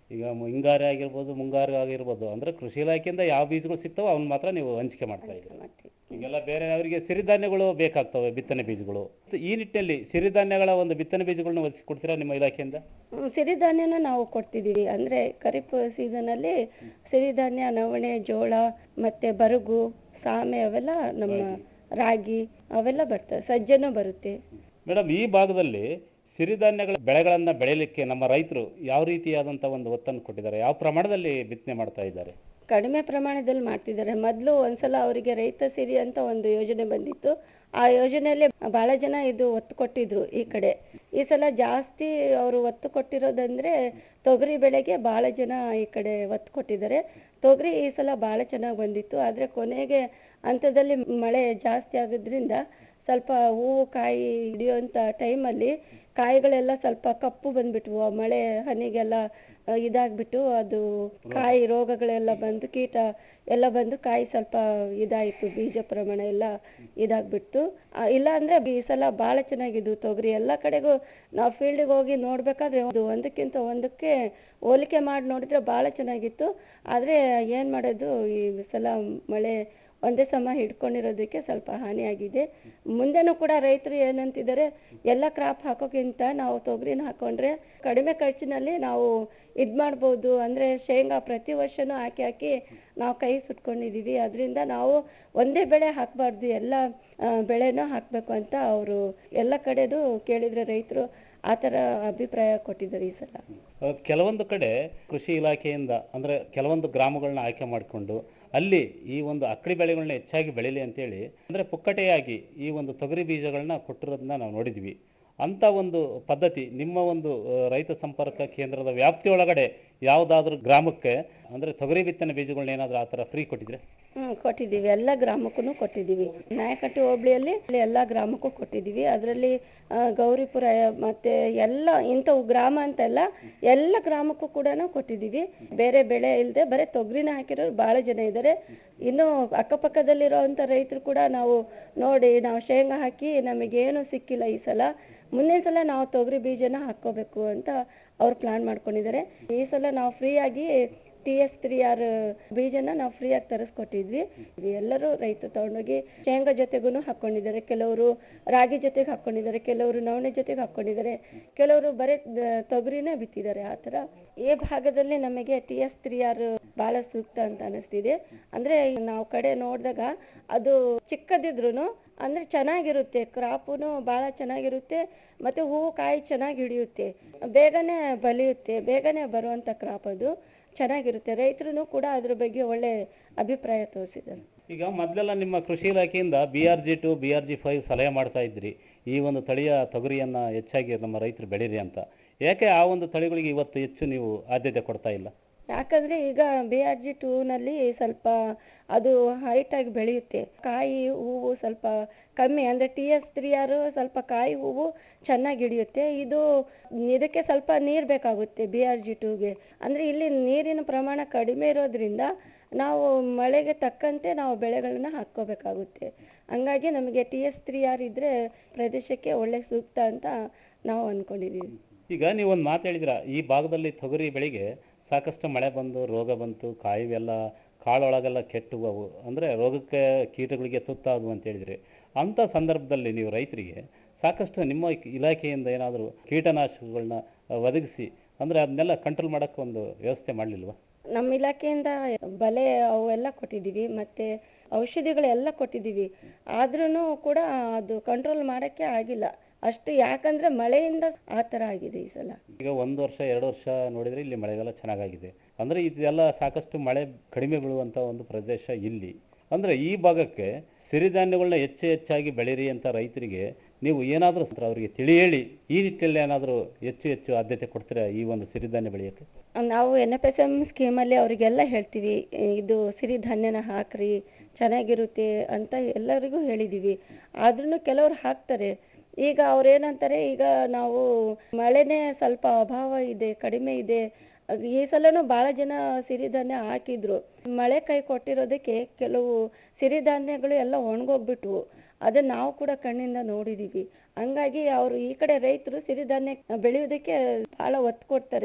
ಈಗ ಹಿಂಗಾರಿ ಆಗಿರ್ಬೋದು ಮುಂಗಾರು ಆಗಿರ್ಬೋದು ಅಂದ್ರೆ ಕೃಷಿ ಇಲಾಖೆಯಿಂದ ಯಾವ ಬೀಜಗಳು ಸಿಗ್ತಾವೋ ಅವನ್ನ ಮಾತ್ರ ನೀವು ಹಂಚಿಕೆ ಮಾಡ್ತಾ ಇದ್ದೀರಿ ಈಗೆಲ್ಲ ಬೇರೆ ಅವರಿಗೆ ಸಿರಿಧಾನ್ಯಗಳು ಬೇಕಾಗ್ತವೆ ಬಿತ್ತನೆ ಬೀಜಗಳು ಈ ನಿಟ್ಟಿನಲ್ಲಿ ಸಿರಿಧಾನ್ಯಗಳ ಒಂದು ಬಿತ್ತನೆ ಬೀಜಗಳನ್ನ ಒದಗಿಸಿ ಕೊಡ್ತೀರಾ ನಿಮ್ಮ ಇಲಾಖೆಯಿಂದ ಹ್ಮ್, ಸಿರಿಧಾನ್ಯನ ನಾವು ಕೊಡ್ತಿದ್ದೀವಿ ಅಂದರೆ ಖರೀಫ್ ಸೀಸನಲ್ಲಿ ಸಿರಿಧಾನ್ಯ ನವಣೆ ಜೋಳ ಮತ್ತು ಬರಗು ಸಾಮೆ ಅವೆಲ್ಲ ನಮ್ಮ ರಾಗಿ ಅವೆಲ್ಲ ಬರ್ತವೆ ಸಜ್ಜನೂ ಬರುತ್ತೆ ಮೇಡಮ್ ಈ ಭಾಗದಲ್ಲಿ ಸಿರಿಧಾನ್ಯಗಳ ಬೆಳೆಗಳನ್ನ ಬೆಳೆಯಲಿಕ್ಕೆ ನಮ್ಮ ರೈತರು ಯಾವ ರೀತಿಯಾದಂಥ ಒಂದು ಒತ್ತನ್ನು ಕೊಟ್ಟಿದ್ದಾರೆ ಯಾವ ಪ್ರಮಾಣದಲ್ಲಿ ಬಿತ್ತನೆ ಮಾಡ್ತಾ ಇದ್ದಾರೆ ಕಡಿಮೆ ಪ್ರಮಾಣದಲ್ಲಿ ಮಾಡ್ತಿದ್ದಾರೆ ಮೊದಲು ಒಂದ್ಸಲ ಅವರಿಗೆ ರೈತ ಸಿರಿ ಅಂತ ಒಂದು ಯೋಜನೆ ಬಂದಿತ್ತು ಆ ಯೋಜನೆಯಲ್ಲಿ ಬಹಳ ಜನ ಇದು ಒತ್ತು ಕೊಟ್ಟಿದ್ರು ಈ ಕಡೆ ಈ ಸಲ ಜಾಸ್ತಿ ಅವರು ಒತ್ತು ಕೊಟ್ಟಿರೋದಂದ್ರೆ ತೊಗರಿ ಬೆಳೆಗೆ ಬಹಳ ಜನ ಈ ಕಡೆ ಒತ್ತು ಕೊಟ್ಟಿದ್ದಾರೆ ತೊಗರಿ ಈ ಸಲ ಬಹಳ ಚೆನ್ನಾಗಿ ಬಂದಿತ್ತು ಆದರೆ ಕೊನೆಗೆ ಹಂತದಲ್ಲಿ ಮಳೆ ಜಾಸ್ತಿ ಆಗೋದ್ರಿಂದ ಸ್ವಲ್ಪ ಹೂವು ಕಾಯಿ ಹಿಡಿಯುವಂಥ ಟೈಮಲ್ಲಿ ಕಾಯಿಗಳೆಲ್ಲ ಸ್ವಲ್ಪ ಕಪ್ಪು ಬಂದ್ಬಿಟ್ವು ಆ ಮಳೆ ಹನಿಗೆಲ್ಲ ಆ, ಇದಾಗ್ಬಿಟ್ಟು ಅದು ಕಾಯಿ ರೋಗಗಳೆಲ್ಲ ಬಂದು ಕೀಟ ಎಲ್ಲ ಬಂದು ಕಾಯಿ ಸ್ವಲ್ಪ ಇದಾಯಿತು ಬೀಜ ಪ್ರಮಾಣ ಎಲ್ಲ ಇದಾಗ್ಬಿಟ್ಟು ಆ, ಇಲ್ಲ ಅಂದ್ರೆ ಈ ಸಲ ಭಾಳ ಚೆನ್ನಾಗಿದ್ವು ತೊಗರಿ ಎಲ್ಲ ಕಡೆಗೂ ನಾವು ಫೀಲ್ಡಿಗೆ ಹೋಗಿ ನೋಡ್ಬೇಕಾದ್ರೆ ಅದು ಒಂದಕ್ಕಿಂತ ಒಂದಕ್ಕೆ ಹೋಲಿಕೆ ಮಾಡಿ ನೋಡಿದ್ರೆ ಭಾಳ ಚೆನ್ನಾಗಿತ್ತು ಆದರೆ ಏನು ಮಾಡೋದು ಈ ಸಲ ಮಳೆ ಒಂದೇ ಸಮ ಹಿಡ್ಕೊಂಡಿರೋದಕ್ಕೆ ಸ್ವಲ್ಪ ಹಾನಿಯಾಗಿದೆ ಮುಂದೆನೂ ಕೂಡ ರೈತರು ಏನಂತಿದ್ದಾರೆ ಎಲ್ಲ ಕ್ರಾಪ್ ಹಾಕೋಕ್ಕಿಂತ ನಾವು ತೊಗರಿನ ಹಾಕೊಂಡ್ರೆ ಕಡಿಮೆ ಖರ್ಚಿನಲ್ಲಿ ನಾವು ಇದು ಮಾಡ್ಬೋದು ಅಂದರೆ ಶೇಂಗಾ ಪ್ರತಿ ವರ್ಷನೂ ಹಾಕಿ ಹಾಕಿ ನಾವು ಕೈ ಸುಟ್ಕೊಂಡಿದ್ದೀವಿ ಅದರಿಂದ ನಾವು ಒಂದೇ ಬೆಳೆ ಹಾಕಬಾರ್ದು ಎಲ್ಲ ಆ, ಬೆಳೆನೂ ಹಾಕಬೇಕು ಅಂತ ಅವರು ಎಲ್ಲ ಕಡೆದು ಕೇಳಿದರೆ ರೈತರು ಆ ಥರ ಅಭಿಪ್ರಾಯ ಕೊಟ್ಟಿದ್ದಾರೆ ಈ ಸಲ ಅಹ್, ಕೆಲವೊಂದು ಕಡೆ ಕೃಷಿ ಇಲಾಖೆಯಿಂದ ಅಂದ್ರೆ ಕೆಲವೊಂದು ಗ್ರಾಮಗಳನ್ನ ಆಯ್ಕೆ ಮಾಡಿಕೊಂಡು ಅಲ್ಲಿ ಈ ಒಂದು ಅಕ್ಕಡಿ ಬೆಳೆಗಳನ್ನ ಹೆಚ್ಚಾಗಿ ಬೆಳೀಲಿ ಅಂತೇಳಿ ಅಂದ್ರೆ ಪುಕ್ಕಟೆಯಾಗಿ ಈ ಒಂದು ತೊಗರಿ ಬೀಜಗಳನ್ನ ಕೊಟ್ಟಿರೋದನ್ನ ನಾವು ನೋಡಿದ್ವಿ ಅಂತ ಒಂದು ಪದ್ಧತಿ ನಿಮ್ಮ ಒಂದು ಅಹ್, ರೈತ ಸಂಪರ್ಕ ಕೇಂದ್ರದ ವ್ಯಾಪ್ತಿಯೊಳಗಡೆ ಯಾವುದಾದ್ರೂ ಗ್ರಾಮಕ್ಕೆ ಅಂದ್ರೆ ತೊಗರಿ ಬಿತ್ತನೆ ಬೀಜಗಳನ್ನ ಏನಾದ್ರೂ ಆ ಥರ ಫ್ರೀ ಕೊಟ್ಟಿದ್ರೆ ಹ್ಮ್ ಕೊಟ್ಟಿದ್ದೀವಿ ಎಲ್ಲ ಗ್ರಾಮಕ್ಕೂ ಕೊಟ್ಟಿದ್ದೀವಿ ನಾಯಕಟ್ಟಿ ಹೋಬಳಿಯಲ್ಲಿ ಎಲ್ಲ ಗ್ರಾಮಕ್ಕೂ ಕೊಟ್ಟಿದ್ದೀವಿ ಅದರಲ್ಲಿ ಗೌರಿಪುರ ಮತ್ತೆ ಎಲ್ಲ ಇಂಥವು ಗ್ರಾಮ ಅಂತಲ್ಲ ಎಲ್ಲ ಗ್ರಾಮಕ್ಕೂ ಕೂಡ ಕೊಟ್ಟಿದ್ದೀವಿ ಬೇರೆ ಬೆಳೆ ಇಲ್ಲದೆ ಬರೀ ತೊಗರಿನ ಹಾಕಿರೋರು ಭಾಳ ಜನ ಇದ್ದಾರೆ ಇನ್ನು ಅಕ್ಕಪಕ್ಕದಲ್ಲಿರೋವಂಥ ರೈತರು ಕೂಡ ನಾವು ನೋಡಿ ನಾವು ಶೇಂಗಾ ಹಾಕಿ ನಮಗೇನು ಸಿಕ್ಕಿಲ್ಲ ಈ ಸಲ ಮುಂದಿನ ಸಲ ನಾವು ತೊಗರಿ ಬೀಜನ ಹಾಕ್ಕೋಬೇಕು ಅಂತ ಅವ್ರು ಪ್ಲಾನ್ ಮಾಡ್ಕೊಂಡಿದ್ದಾರೆ ಈ ಸಲ ನಾವು ಫ್ರೀಯಾಗಿ ಟಿ ಎಸ್ ತ್ರೀ ಆರ್ ಬೀಜನ ನಾವು ಫ್ರೀಯಾಗಿ ತರಿಸ್ಕೊಟ್ಟಿದ್ವಿ ಎಲ್ಲರೂ ರೈತರು ತಗೊಂಡೋಗಿ ಶೇಂಗಾ ಜೊತೆಗೂ ಹಾಕ್ಕೊಂಡಿದ್ದಾರೆ ಕೆಲವರು ರಾಗಿ ಜೊತೆಗೆ ಹಾಕ್ಕೊಂಡಿದ್ದಾರೆ ಕೆಲವರು ನವಣೆ ಜೊತೆಗೆ ಹಾಕ್ಕೊಂಡಿದ್ದಾರೆ ಕೆಲವರು ಬರೀ ದ- ತೊಗರಿನೇ ಬಿತ್ತಿದ್ದಾರೆ ಆ ಥರ ಈ ಭಾಗದಲ್ಲಿ ನಮಗೆ ಟಿ ಎಸ್ ತ್ರೀ ಆರ್ ಭಾಳ ಸೂಕ್ತ ಅಂತ ಅನಿಸ್ತಿದೆ ಅಂದರೆ ನಾವು ಕಡೆ ನೋಡಿದಾಗ ಅದು ಚಿಕ್ಕದಿದ್ರು ಅಂದರೆ ಚೆನ್ನಾಗಿರುತ್ತೆ ಕ್ರಾಪುನು ಭಾಳ ಚೆನ್ನಾಗಿರುತ್ತೆ ಮತ್ತು ಹೂವು ಕಾಯಿ ಚೆನ್ನಾಗಿ ಹಿಡಿಯುತ್ತೆ ಬೇಗನೆ ಬಲಿಯುತ್ತೆ ಬೇಗನೆ ಬರುವಂಥ ಕ್ರಾಪ್ ಅದು ಚೆನ್ನಾಗಿರುತ್ತೆ ರೈತರು ಕೂಡ ಅದ್ರ ಬಗ್ಗೆ ಒಳ್ಳೆ ಅಭಿಪ್ರಾಯ ತೋರಿಸಿದ್ದಾರೆ ಈಗ ಮೊದಲೆಲ್ಲ ನಿಮ್ಮ ಕೃಷಿ ಇಲಾಖೆಯಿಂದ B R G two B R G five ಸಲಹೆ ಮಾಡ್ತಾ ಇದ್ರಿ ಈ ಒಂದು ತಳಿಯ ತೊಗರಿಯನ್ನ ಹೆಚ್ಚಾಗಿ ನಮ್ಮ ರೈತರು ಬೆಳೀರಿ ಅಂತ ಯಾಕೆ ಆ ಒಂದು ತಳಿಗಳಿಗೆ ಇವತ್ತು ಹೆಚ್ಚು ನೀವು ಆದ್ಯತೆ ಕೊಡ್ತಾ ಇಲ್ಲ ಯಾಕಂದ್ರೆ ಈಗ ಬಿ ಆರ್ ಜಿ ಟೂನಲ್ಲಿ ಸ್ವಲ್ಪ ಅದು ಹೈಟಾಗಿ ಬೆಳೆಯುತ್ತೆ ಕಾಯಿ ಹೂವು ಸ್ವಲ್ಪ ಕಮ್ಮಿ ಅಂದರೆ ಟಿ ಎಸ್ ತ್ರೀ ಆರು ಸ್ವಲ್ಪ ಕಾಯಿ ಹೂವು ಚೆನ್ನಾಗಿ ಹಿಡಿಯುತ್ತೆ ಇದು ಇದಕ್ಕೆ ಸ್ವಲ್ಪ ನೀರು ಬೇಕಾಗುತ್ತೆ ಬಿ ಆರ್ ಜಿ ಟೂಗೆ ಅಂದರೆ ಇಲ್ಲಿ ನೀರಿನ ಪ್ರಮಾಣ ಕಡಿಮೆ ಇರೋದ್ರಿಂದ ನಾವು ಮಳೆಗೆ ತಕ್ಕಂತೆ ನಾವು ಬೆಳೆಗಳನ್ನ ಹಾಕ್ಕೋಬೇಕಾಗುತ್ತೆ ಹಂಗಾಗಿ ನಮಗೆ ಟಿ ಎಸ್ ತ್ರೀ ಆರ್ ಇದ್ದರೆ ಪ್ರದೇಶಕ್ಕೆ ಒಳ್ಳೆ ಸೂಕ್ತ ಅಂತ ನಾವು ಅಂದ್ಕೊಂಡಿದ್ದೀವಿ ಈಗ ನೀವು ಒಂದು ಮಾತು ಹೇಳಿದ್ರ ಈ ಭಾಗದಲ್ಲಿ ತೊಗರಿ ಬೆಳೆಗೆ ಸಾಕಷ್ಟು ಮಳೆ ಬಂದು ರೋಗ ಬಂತು ಕಾಯಿ ಎಲ್ಲ ಕಾಳೊಳಗೆಲ್ಲ ಕೆಟ್ಟು ಅವು ಅಂದರೆ ರೋಗಕ್ಕೆ ಕೀಟಗಳಿಗೆ ತುತ್ತಾದವು ಅಂತ ಹೇಳಿದ್ರಿ ಅಂಥ ಸಂದರ್ಭದಲ್ಲಿ ನೀವು ರೈತರಿಗೆ ಸಾಕಷ್ಟು ನಿಮ್ಮ ಇಲಾಖೆಯಿಂದ ಏನಾದರೂ ಕೀಟನಾಶಕಗಳನ್ನ ಒದಗಿಸಿ ಅಂದರೆ ಅದನ್ನೆಲ್ಲ ಕಂಟ್ರೋಲ್ ಮಾಡೋಕ್ಕೆ ಒಂದು ವ್ಯವಸ್ಥೆ ಮಾಡಲಿಲ್ವಾ ನಮ್ಮ ಇಲಾಖೆಯಿಂದ ಬಲೆ ಅವೆಲ್ಲ ಕೊಟ್ಟಿದ್ದೀವಿ ಮತ್ತು ಔಷಧಿಗಳೆಲ್ಲ ಕೊಟ್ಟಿದ್ದೀವಿ ಆದ್ರೂ ಕೂಡ ಅದು ಕಂಟ್ರೋಲ್ ಮಾಡೋಕ್ಕೆ ಆಗಿಲ್ಲ ಅಷ್ಟು ಯಾಕಂದರೆ ಮಳೆಯಿಂದ ಆ ಥರ ಆಗಿದೆ ಈ ಸಲ ಈಗ ಒಂದು ವರ್ಷ ಎರಡು ವರ್ಷ ನೋಡಿದರೆ ಇಲ್ಲಿ ಮಳೆಗಾಲ ಚೆನ್ನಾಗಾಗಿದೆ ಅಂದರೆ ಇದೆಲ್ಲ ಸಾಕಷ್ಟು ಮಳೆ ಕಡಿಮೆ ಬೀಳುವಂಥ ಒಂದು ಪ್ರದೇಶ ಇಲ್ಲಿ ಅಂದರೆ ಈ ಭಾಗಕ್ಕೆ ಸಿರಿಧಾನ್ಯಗಳನ್ನ ಹೆಚ್ಚು ಹೆಚ್ಚಾಗಿ ಬೆಳೀರಿ ಅಂತ ರೈತರಿಗೆ ನೀವು ಏನಾದರೂ ಅವರಿಗೆ ತಿಳಿ ಹೇಳಿ ಈ ನಿಟ್ಟಿನಲ್ಲಿ ಏನಾದರೂ ಹೆಚ್ಚು ಹೆಚ್ಚು ಆದ್ಯತೆ ಕೊಡ್ತೀರಾ ಈ ಒಂದು ಸಿರಿಧಾನ್ಯ ಬೆಳೆಯೋಕ್ಕೆ ನಾವು ಎನ್ ಎಫ್ ಎಸ್ ಎಮ್ ಸ್ಕೀಮಲ್ಲಿ ಅವರಿಗೆಲ್ಲ ಹೇಳ್ತೀವಿ ಇದು ಸಿರಿಧಾನ್ಯನ ಹಾಕ್ರಿ ಚೆನ್ನಾಗಿರುತ್ತೆ ಅಂತ ಎಲ್ಲರಿಗೂ ಹೇಳಿದ್ದೀವಿ ಆದ್ರೂ ಕೆಲವ್ರು ಹಾಕ್ತಾರೆ ಈಗ ಅವ್ರು ಏನಂತಾರೆ ಈಗ ನಾವು ಮಳೆನೇ ಸ್ವಲ್ಪ ಅಭಾವ ಇದೆ ಕಡಿಮೆ ಇದೆ ಅದ್ ಈ ಸಲನೂ ಭಾಳ ಜನ ಸಿರಿಧಾನ್ಯ ಹಾಕಿದ್ರು ಮಳೆ ಕೈ ಕೊಟ್ಟಿರೋದಕ್ಕೆ ಕೆಲವು ಸಿರಿಧಾನ್ಯಗಳು ಎಲ್ಲ ಒಣಗೋಗ್ಬಿಟ್ವು ಅದನ್ನ ನಾವು ಕೂಡ ಕಣ್ಣಿಂದ ನೋಡಿದೀವಿ ಹಂಗಾಗಿ ಅವರು ಈ ಕಡೆ ರೈತರು ಸಿರಿಧಾನ್ಯ ಬೆಳೆಯೋದಕ್ಕೆ ಭಾಳ ಒತ್ತು ಕೊಡ್ತಾರೆ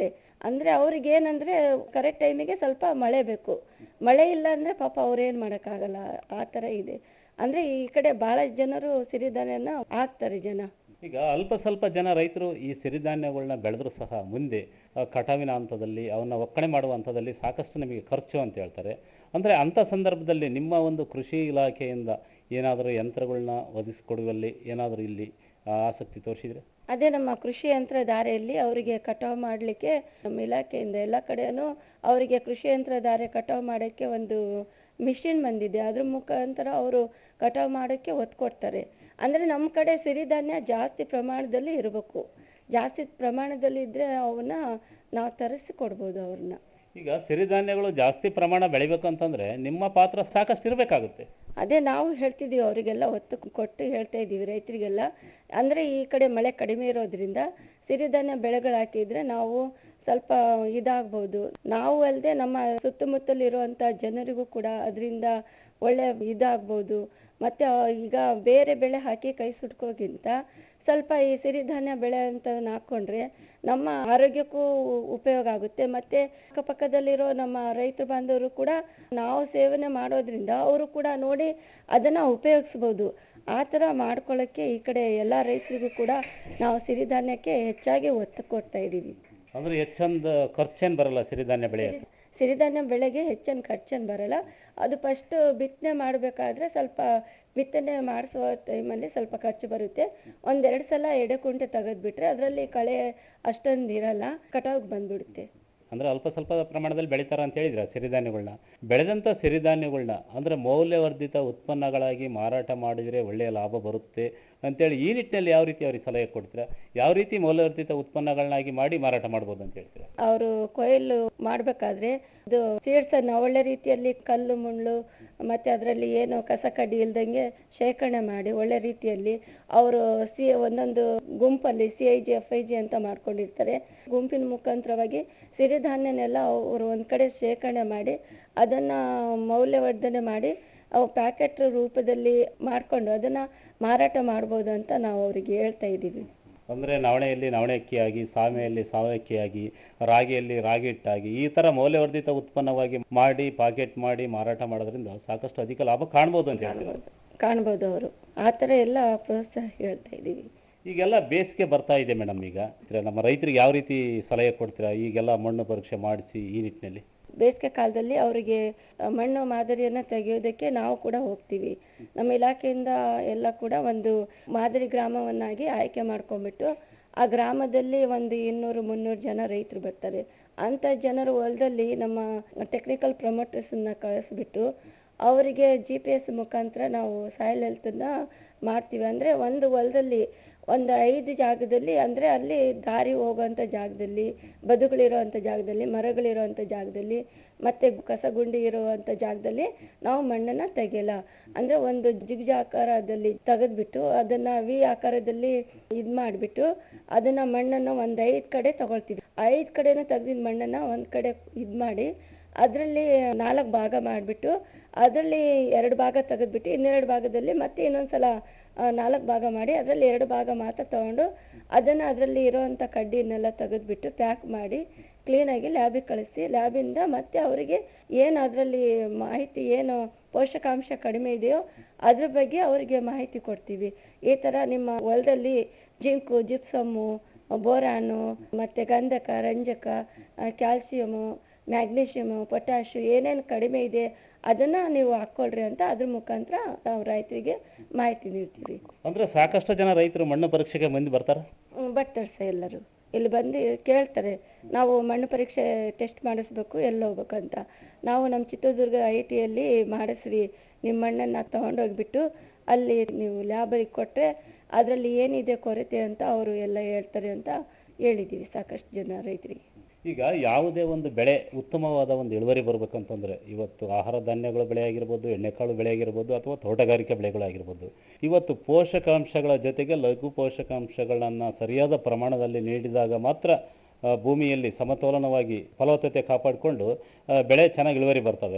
ಅಂದರೆ ಅವ್ರಿಗೆ ಏನಂದರೆ ಕರೆಕ್ಟ್ ಟೈಮಿಗೆ ಸ್ವಲ್ಪ ಮಳೆ ಬೇಕು ಮಳೆ ಇಲ್ಲ ಅಂದರೆ ಪಾಪ ಅವ್ರೇನು ಮಾಡೋಕ್ಕಾಗಲ್ಲ ಆ ಥರ ಇದೆ ಅಂದರೆ ಈ ಕಡೆ ಭಾಳ ಜನರು ಸಿರಿಧಾನ್ಯನ ಹಾಕ್ತಾರೆ ಜನ ಈಗ ಅಲ್ಪ ಸ್ವಲ್ಪ ಜನ ರೈತರು ಈ ಸಿರಿಧಾನ್ಯಗಳನ್ನ ಬೆಳೆದ್ರೂ ಸಹ ಮುಂದೆ ಆ, ಕಟಾವಿನ ಹಂತದಲ್ಲಿ ಅವನ್ನ ಒಕ್ಕಣೆ ಮಾಡುವ ಹಂತದಲ್ಲಿ ಸಾಕಷ್ಟು ನಮಗೆ ಖರ್ಚು ಅಂತ ಹೇಳ್ತಾರೆ ಅಂದರೆ ಅಂಥ ಸಂದರ್ಭದಲ್ಲಿ ನಿಮ್ಮ ಒಂದು ಕೃಷಿ ಇಲಾಖೆಯಿಂದ ಏನಾದರೂ ಯಂತ್ರಗಳನ್ನ ಒದಗಿಸಿಕೊಡುವಲ್ಲಿ ಏನಾದರೂ ಇಲ್ಲಿ ಆ, ಆಸಕ್ತಿ ತೋರಿಸಿದ್ರೆ ಅದೇ ನಮ್ಮ ಕೃಷಿ ಯಂತ್ರ ದಾರಿಯಲ್ಲಿ ಅವರಿಗೆ ಕಟಾವು ಮಾಡಲಿಕ್ಕೆ ನಮ್ಮ ಇಲಾಖೆಯಿಂದ ಎಲ್ಲ ಕಡೆನೂ ಅವರಿಗೆ ಕೃಷಿ ಯಂತ್ರ ದಾರೆ ಕಟಾವು ಮಾಡೋಕ್ಕೆ ಒಂದು ಮಿಷಿನ್ ಬಂದಿದೆ ಅದ್ರ ಮುಖಾಂತರ ಅವರು ಕಟಾವು ಮಾಡೋಕ್ಕೆ ಒತ್ತು ಕೊಡ್ತಾರೆ ಅಂದರೆ ನಮ್ಮ ಕಡೆ ಸಿರಿಧಾನ್ಯ ಜಾಸ್ತಿ ಪ್ರಮಾಣದಲ್ಲಿ ಇರಬೇಕು ಜಾಸ್ತಿ ಪ್ರಮಾಣದಲ್ಲಿ ಇದ್ದರೆ ಅವನ್ನ ನಾವು ತರಿಸಿ ಕೊಡ್ಬೋದು ಅವ್ರನ್ನ ಈಗ ಸಿರಿಧಾನ್ಯಗಳು ಜಾಸ್ತಿ ಪ್ರಮಾಣ ಬೆಳಿಬೇಕು ಅಂತಂದ್ರೆ ನಿಮ್ಮ ಪಾತ್ರ ಸಾಕಷ್ಟು ಇರಬೇಕಾಗುತ್ತೆ ಅದೇ ನಾವು ಹೇಳ್ತಿದ್ದೀವಿ ಅವರಿಗೆಲ್ಲ ಒತ್ತು ಕೊಟ್ಟು ಹೇಳ್ತಾ ಇದ್ದೀವಿ ರೈತರಿಗೆಲ್ಲ ಅಂದರೆ ಈ ಕಡೆ ಮಳೆ ಕಡಿಮೆ ಇರೋದ್ರಿಂದ ಸಿರಿಧಾನ್ಯ ಬೆಳೆಗಳು ಹಾಕಿದರೆ ನಾವು ಸ್ವಲ್ಪ ಇದಾಗ್ಬೋದು ನಾವು ಅಲ್ಲದೆ ನಮ್ಮ ಸುತ್ತಮುತ್ತಲಿರುವಂಥ ಜನರಿಗೂ ಕೂಡ ಅದರಿಂದ ಒಳ್ಳೆ ಇದಾಗ್ಬೋದು ಮತ್ತು ಈಗ ಬೇರೆ ಬೆಳೆ ಹಾಕಿ ಕೈ ಸುಟ್ಕೋಗಿಂತ ಸ್ವಲ್ಪ ಈ ಸಿರಿಧಾನ್ಯ ಬೆಳೆ ಅಂತ ಹಾಕ್ಕೊಂಡ್ರೆ ನಮ್ಮ ಆರೋಗ್ಯಕ್ಕೂ ಉಪಯೋಗ ಆಗುತ್ತೆ ಮತ್ತು ಅಕ್ಕಪಕ್ಕದಲ್ಲಿರೋ ನಮ್ಮ ರೈತ ಬಾಂಧವರು ಕೂಡ ನಾವು ಸೇವನೆ ಮಾಡೋದ್ರಿಂದ ಅವರು ಕೂಡ ನೋಡಿ ಅದನ್ನು ಉಪಯೋಗಿಸ್ಬೋದು ಆ ಥರ ಮಾಡ್ಕೊಳ್ಳೋಕ್ಕೆ ಈ ಕಡೆ ಎಲ್ಲ ರೈತರಿಗೂ ಕೂಡ ನಾವು ಸಿರಿಧಾನ್ಯಕ್ಕೆ ಹೆಚ್ಚಾಗಿ ಒತ್ತು ಕೊಡ್ತಾ ಇದ್ದೀವಿ ಅಂದ್ರೆ ಹೆಚ್ಚೊಂದು ಖರ್ಚೇನು ಬರಲ್ಲ ಸಿರಿಧಾನ್ಯ ಬೆಳೆಯೋದು ಸಿರಿಧಾನ್ಯ ಬೆಳೆಗೆ ಹೆಚ್ಚಿನ ಖರ್ಚೇನು ಬರಲ್ಲ ಅದು ಫಸ್ಟು ಬಿತ್ತನೆ ಮಾಡಬೇಕಾದ್ರೆ ಸ್ವಲ್ಪ ಬಿತ್ತನೆ ಮಾಡಿಸುವ ಟೈಮಲ್ಲಿ ಸ್ವಲ್ಪ ಖರ್ಚು ಬರುತ್ತೆ ಒಂದೆರಡು ಸಲ ಎಡೆಕುಂಟೆ ತೆಗೆದ್ಬಿಟ್ರೆ ಅದರಲ್ಲಿ ಕಳೆ ಅಷ್ಟೊಂದು ಇರಲ್ಲ ಕಟಾವ್ಗೆ ಬಂದ್ಬಿಡುತ್ತೆ ಅಂದ್ರೆ ಅಲ್ಪ ಸ್ವಲ್ಪ ಪ್ರಮಾಣದಲ್ಲಿ ಬೆಳಿತಾರ ಅಂತ ಹೇಳಿದ್ರ ಸಿರಿಧಾನ್ಯಗಳನ್ನ ಬೆಳೆದಂಥ ಸಿರಿಧಾನ್ಯಗಳನ್ನ ಅಂದ್ರೆ ಮೌಲ್ಯವರ್ಧಿತ ಉತ್ಪನ್ನಗಳಾಗಿ ಮಾರಾಟ ಮಾಡಿದರೆ ಒಳ್ಳೆಯ ಲಾಭ ಬರುತ್ತೆ ಅಂತೇಳಿ ಈ ನಿಟ್ಟಿನಲ್ಲಿ ಯಾವ ರೀತಿ ಅವ್ರಿಗೆ ಸಲಹೆ ಕೊಡ್ತೀರಾ ಯಾವ ರೀತಿ ಮೌಲ್ಯವರ್ಧಿತ ಉತ್ಪನ್ನಗಳನ್ನಾಗಿ ಮಾಡಿ ಮಾರಾಟ ಮಾಡ್ಬೋದು ಅಂತ ಹೇಳ್ತೀರಾ ಅವರು ಕೊಯ್ಲು ಮಾಡಬೇಕಾದ್ರೆ ಇದು ಸೀಡ್ಸನ್ನು ಒಳ್ಳೆ ರೀತಿಯಲ್ಲಿ ಕಲ್ಲು ಮುಳ್ಳು ಮತ್ತು ಅದರಲ್ಲಿ ಏನು ಕಸ ಕಡ್ಡಿ ಇಲ್ದಂಗೆ ಶೇಖರಣೆ ಮಾಡಿ ಒಳ್ಳೆ ರೀತಿಯಲ್ಲಿ ಅವರು ಸಿ ಒಂದೊಂದು ಗುಂಪಲ್ಲಿ C I G F I G ಅಂತ ಮಾಡ್ಕೊಂಡಿರ್ತಾರೆ ಗುಂಪಿನ ಮುಖಾಂತರವಾಗಿ ಸಿರಿಧಾನ್ಯನೆಲ್ಲ ಅವರು ಒಂದು ಕಡೆ ಶೇಖರಣೆ ಮಾಡಿ ಅದನ್ನು ಮೌಲ್ಯವರ್ಧನೆ ಮಾಡಿ ಅವು ಪ್ಯಾಕೆಟ್ ರೂಪದಲ್ಲಿ ಮಾಡಿಕೊಂಡು ಅದನ್ನು ಮಾರಾಟ ಮಾಡ್ಬೋದು ಅಂತ ನಾವು ಅವರಿಗೆ ಹೇಳ್ತಾ ಇದ್ದೀವಿ ಅಂದ್ರೆ ನವಣೆಯಲ್ಲಿ ನವಣೆ ಅಕ್ಕಿಯಾಗಿ ಸಾಮೆಯಲ್ಲಿ ಸಾವೆ ಅಕ್ಕಿಯಾಗಿ ರಾಗಿಯಲ್ಲಿ ರಾಗಿ ಹಿಟ್ಟಾಗಿ ಈ ತರ ಮೌಲ್ಯವರ್ಧಿತ ಉತ್ಪನ್ನವಾಗಿ ಮಾಡಿ ಪಾಕೆಟ್ ಮಾಡಿ ಮಾರಾಟ ಮಾಡೋದ್ರಿಂದ ಸಾಕಷ್ಟು ಅಧಿಕ ಲಾಭ ಕಾಣ್ಬೋದು ಅಂತ ಹೇಳ್ತೀರಾ ಕಾಣ್ಬೋದು ಅವರು ಆ ಥರ ಎಲ್ಲ ಪ್ರೋತ್ಸಾಹ ಹೇಳ್ತಾ ಇದ್ದೀವಿ ಈಗೆಲ್ಲ ಬೇಸಿಗೆ ಬರ್ತಾ ಇದೆ ಮೇಡಮ್ ಈಗ ಅಂದ್ರೆ ನಮ್ಮ ರೈತರಿಗೆ ಯಾವ ರೀತಿ ಸಲಹೆ ಕೊಡ್ತೀರಾ ಈಗೆಲ್ಲ ಮಣ್ಣು ಪರೀಕ್ಷೆ ಮಾಡಿಸಿ ಈ ನಿಟ್ಟಿನಲ್ಲಿ ಬೇಸಿಗೆ ಕಾಲದಲ್ಲಿ ಅವರಿಗೆ ಅ, ಮಣ್ಣು ಮಾದರಿಯನ್ನು ತೆಗೆಯೋದಕ್ಕೆ ನಾವು ಕೂಡ ಹೋಗ್ತೀವಿ ನಮ್ಮ ಇಲಾಖೆಯಿಂದ ಎಲ್ಲ ಕೂಡ ಒಂದು ಮಾದರಿ ಗ್ರಾಮವನ್ನಾಗಿ ಆಯ್ಕೆ ಮಾಡ್ಕೊಂಡ್ಬಿಟ್ಟು ಆ ಗ್ರಾಮದಲ್ಲಿ ಒಂದು ಇನ್ನೂರು ಮುನ್ನೂರು ಜನ ರೈತರು ಬರ್ತಾರೆ ಅಂಥ ಜನರ ಹೊಲದಲ್ಲಿ ನಮ್ಮ ಟೆಕ್ನಿಕಲ್ ಪ್ರಮೋಟರ್ಸನ್ನ ಕಳಿಸ್ಬಿಟ್ಟು ಅವರಿಗೆ ಜಿ ಪಿ ಎಸ್ ಮುಖಾಂತರ ನಾವು ಸಾಯಿಲ್ ಹೆಲ್ತನ್ನ ಮಾಡ್ತೀವಿ ಅಂದರೆ ಒಂದು ಹೊಲದಲ್ಲಿ ಒಂದು ಐದು ಜಾಗದಲ್ಲಿ ಅಂದರೆ ಅಲ್ಲಿ ದಾರಿ ಹೋಗೋವಂಥ ಜಾಗದಲ್ಲಿ ಬದುಗಳಿರೋವಂಥ ಜಾಗದಲ್ಲಿ ಮರಗಳಿರೋವಂಥ ಜಾಗದಲ್ಲಿ ಮತ್ತು ಕಸಗುಂಡಿ ಇರುವಂಥ ಜಾಗದಲ್ಲಿ ನಾವು ಮಣ್ಣನ್ನು ತೆಗೆಯಲ್ಲ ಅಂದರೆ ಒಂದು ಜಿಗ್ಜಾಕಾರದಲ್ಲಿ ತೆಗೆದ್ಬಿಟ್ಟು ಅದನ್ನು ವಿ ಆಕಾರದಲ್ಲಿ ಇದು ಮಾಡಿಬಿಟ್ಟು ಅದನ್ನು ಮಣ್ಣನ್ನು ಒಂದು ಐದು ಕಡೆ ತಗೊಳ್ತೀವಿ ಐದು ಕಡೆನೂ ತೆಗ್ದಿದ್ದ ಮಣ್ಣನ್ನು ಒಂದು ಕಡೆ ಇದು ಮಾಡಿ ಅದರಲ್ಲಿ ನಾಲ್ಕು ಭಾಗ ಮಾಡಿಬಿಟ್ಟು ಅದರಲ್ಲಿ ಎರಡು ಭಾಗ ತೆಗೆದ್ಬಿಟ್ಟು ಇನ್ನೆರಡು ಭಾಗದಲ್ಲಿ ಮತ್ತೆ ಇನ್ನೊಂದ್ಸಲ ಆ, ನಾಲ್ಕು ಭಾಗ ಮಾಡಿ ಅದರಲ್ಲಿ ಎರಡು ಭಾಗ ಮಾತ್ರ ತಗೊಂಡು ಅದನ್ನು ಅದರಲ್ಲಿ ಇರೋವಂಥ ಕಡ್ಡಿನೆಲ್ಲ ತೆಗೆದ್ಬಿಟ್ಟು ಪ್ಯಾಕ್ ಮಾಡಿ ಕ್ಲೀನಾಗಿ ಲ್ಯಾಬಿಗೆ ಕಳಿಸಿ ಲ್ಯಾಬಿಂದ ಮತ್ತೆ ಅವರಿಗೆ ಏನು ಅದರಲ್ಲಿ ಮಾಹಿತಿ ಏನು ಪೋಷಕಾಂಶ ಕಡಿಮೆ ಇದೆಯೋ ಅದ್ರ ಬಗ್ಗೆ ಅವರಿಗೆ ಮಾಹಿತಿ ಕೊಡ್ತೀವಿ ಈ ಥರ ನಿಮ್ಮ ಹೊಲದಲ್ಲಿ ಜಿಂಕು ಜಿಪ್ಸಮ್ಮು ಬೋರಾನು ಮತ್ತು ಗಂಧಕ ರಂಜಕ ಆ, ಕ್ಯಾಲ್ಸಿಯಮು ಮ್ಯಾಗ್ನೀಷಿಯಮು ಪೊಟ್ಯಾಶು ಏನೇನು ಕಡಿಮೆ ಇದೆ ಅದನ್ನು ನೀವು ಹಾಕ್ಕೊಳ್ರಿ ಅಂತ ಅದ್ರ ಮುಖಾಂತರ ನಾವು ರೈತರಿಗೆ ಮಾಹಿತಿ ನೀಡ್ತೀವಿ ಅಂದ್ರೆ ಸಾಕಷ್ಟು ಜನ ರೈತರು ಮಣ್ಣು ಪರೀಕ್ಷೆಗೆ ಮಂದಿ ಬರ್ತಾರ ಹ್ಮ್, ಬರ್ತಾರೆ ಸರ್ ಎಲ್ಲರೂ ಇಲ್ಲಿ ಬಂದು ಕೇಳ್ತಾರೆ ನಾವು ಮಣ್ಣು ಪರೀಕ್ಷೆ ಟೆಸ್ಟ್ ಮಾಡಿಸ್ಬೇಕು ಎಲ್ಲಿ ಹೋಗ್ಬೇಕು ಅಂತ ನಾವು ನಮ್ಮ ಚಿತ್ರದುರ್ಗ ಐ ಟಿಯಲ್ಲಿ ಮಾಡಿಸ್ರಿ ನಿಮ್ಮ ಮಣ್ಣನ್ನು ತೊಗೊಂಡೋಗ್ಬಿಟ್ಟು ಅಲ್ಲಿ ನೀವು ಲ್ಯಾಬರಿಗೆ ಕೊಟ್ಟರೆ ಅದರಲ್ಲಿ ಏನಿದೆ ಕೊರತೆ ಅಂತ ಅವರು ಎಲ್ಲ ಹೇಳ್ತಾರೆ ಅಂತ ಹೇಳಿದ್ದೀವಿ ಸಾಕಷ್ಟು ಜನ ರೈತರಿಗೆ ಈಗ ಯಾವುದೇ ಒಂದು ಬೆಳೆ ಉತ್ತಮವಾದ ಒಂದು ಇಳುವರಿ ಬರ್ಬೇಕಂತಂದ್ರೆ ಇವತ್ತು ಆಹಾರ ಧಾನ್ಯಗಳ ಬೆಳೆ ಆಗಿರ್ಬೋದು ಎಣ್ಣೆಕಾಳು ಬೆಳೆ ಆಗಿರ್ಬೋದು ಅಥವಾ ತೋಟಗಾರಿಕೆ ಬೆಳೆಗಳಾಗಿರ್ಬೋದು ಇವತ್ತು ಪೋಷಕಾಂಶಗಳ ಜೊತೆಗೆ ಲಘು ಪೋಷಕಾಂಶಗಳನ್ನು ಸರಿಯಾದ ಪ್ರಮಾಣದಲ್ಲಿ ನೀಡಿದಾಗ ಮಾತ್ರ ಆ, ಭೂಮಿಯಲ್ಲಿ ಸಮತೋಲನವಾಗಿ ಫಲವತ್ತತೆ ಕಾಪಾಡಿಕೊಂಡು ಆ, ಬೆಳೆ ಚೆನ್ನಾಗಿ ಇಳುವರಿ ಬರ್ತವೆ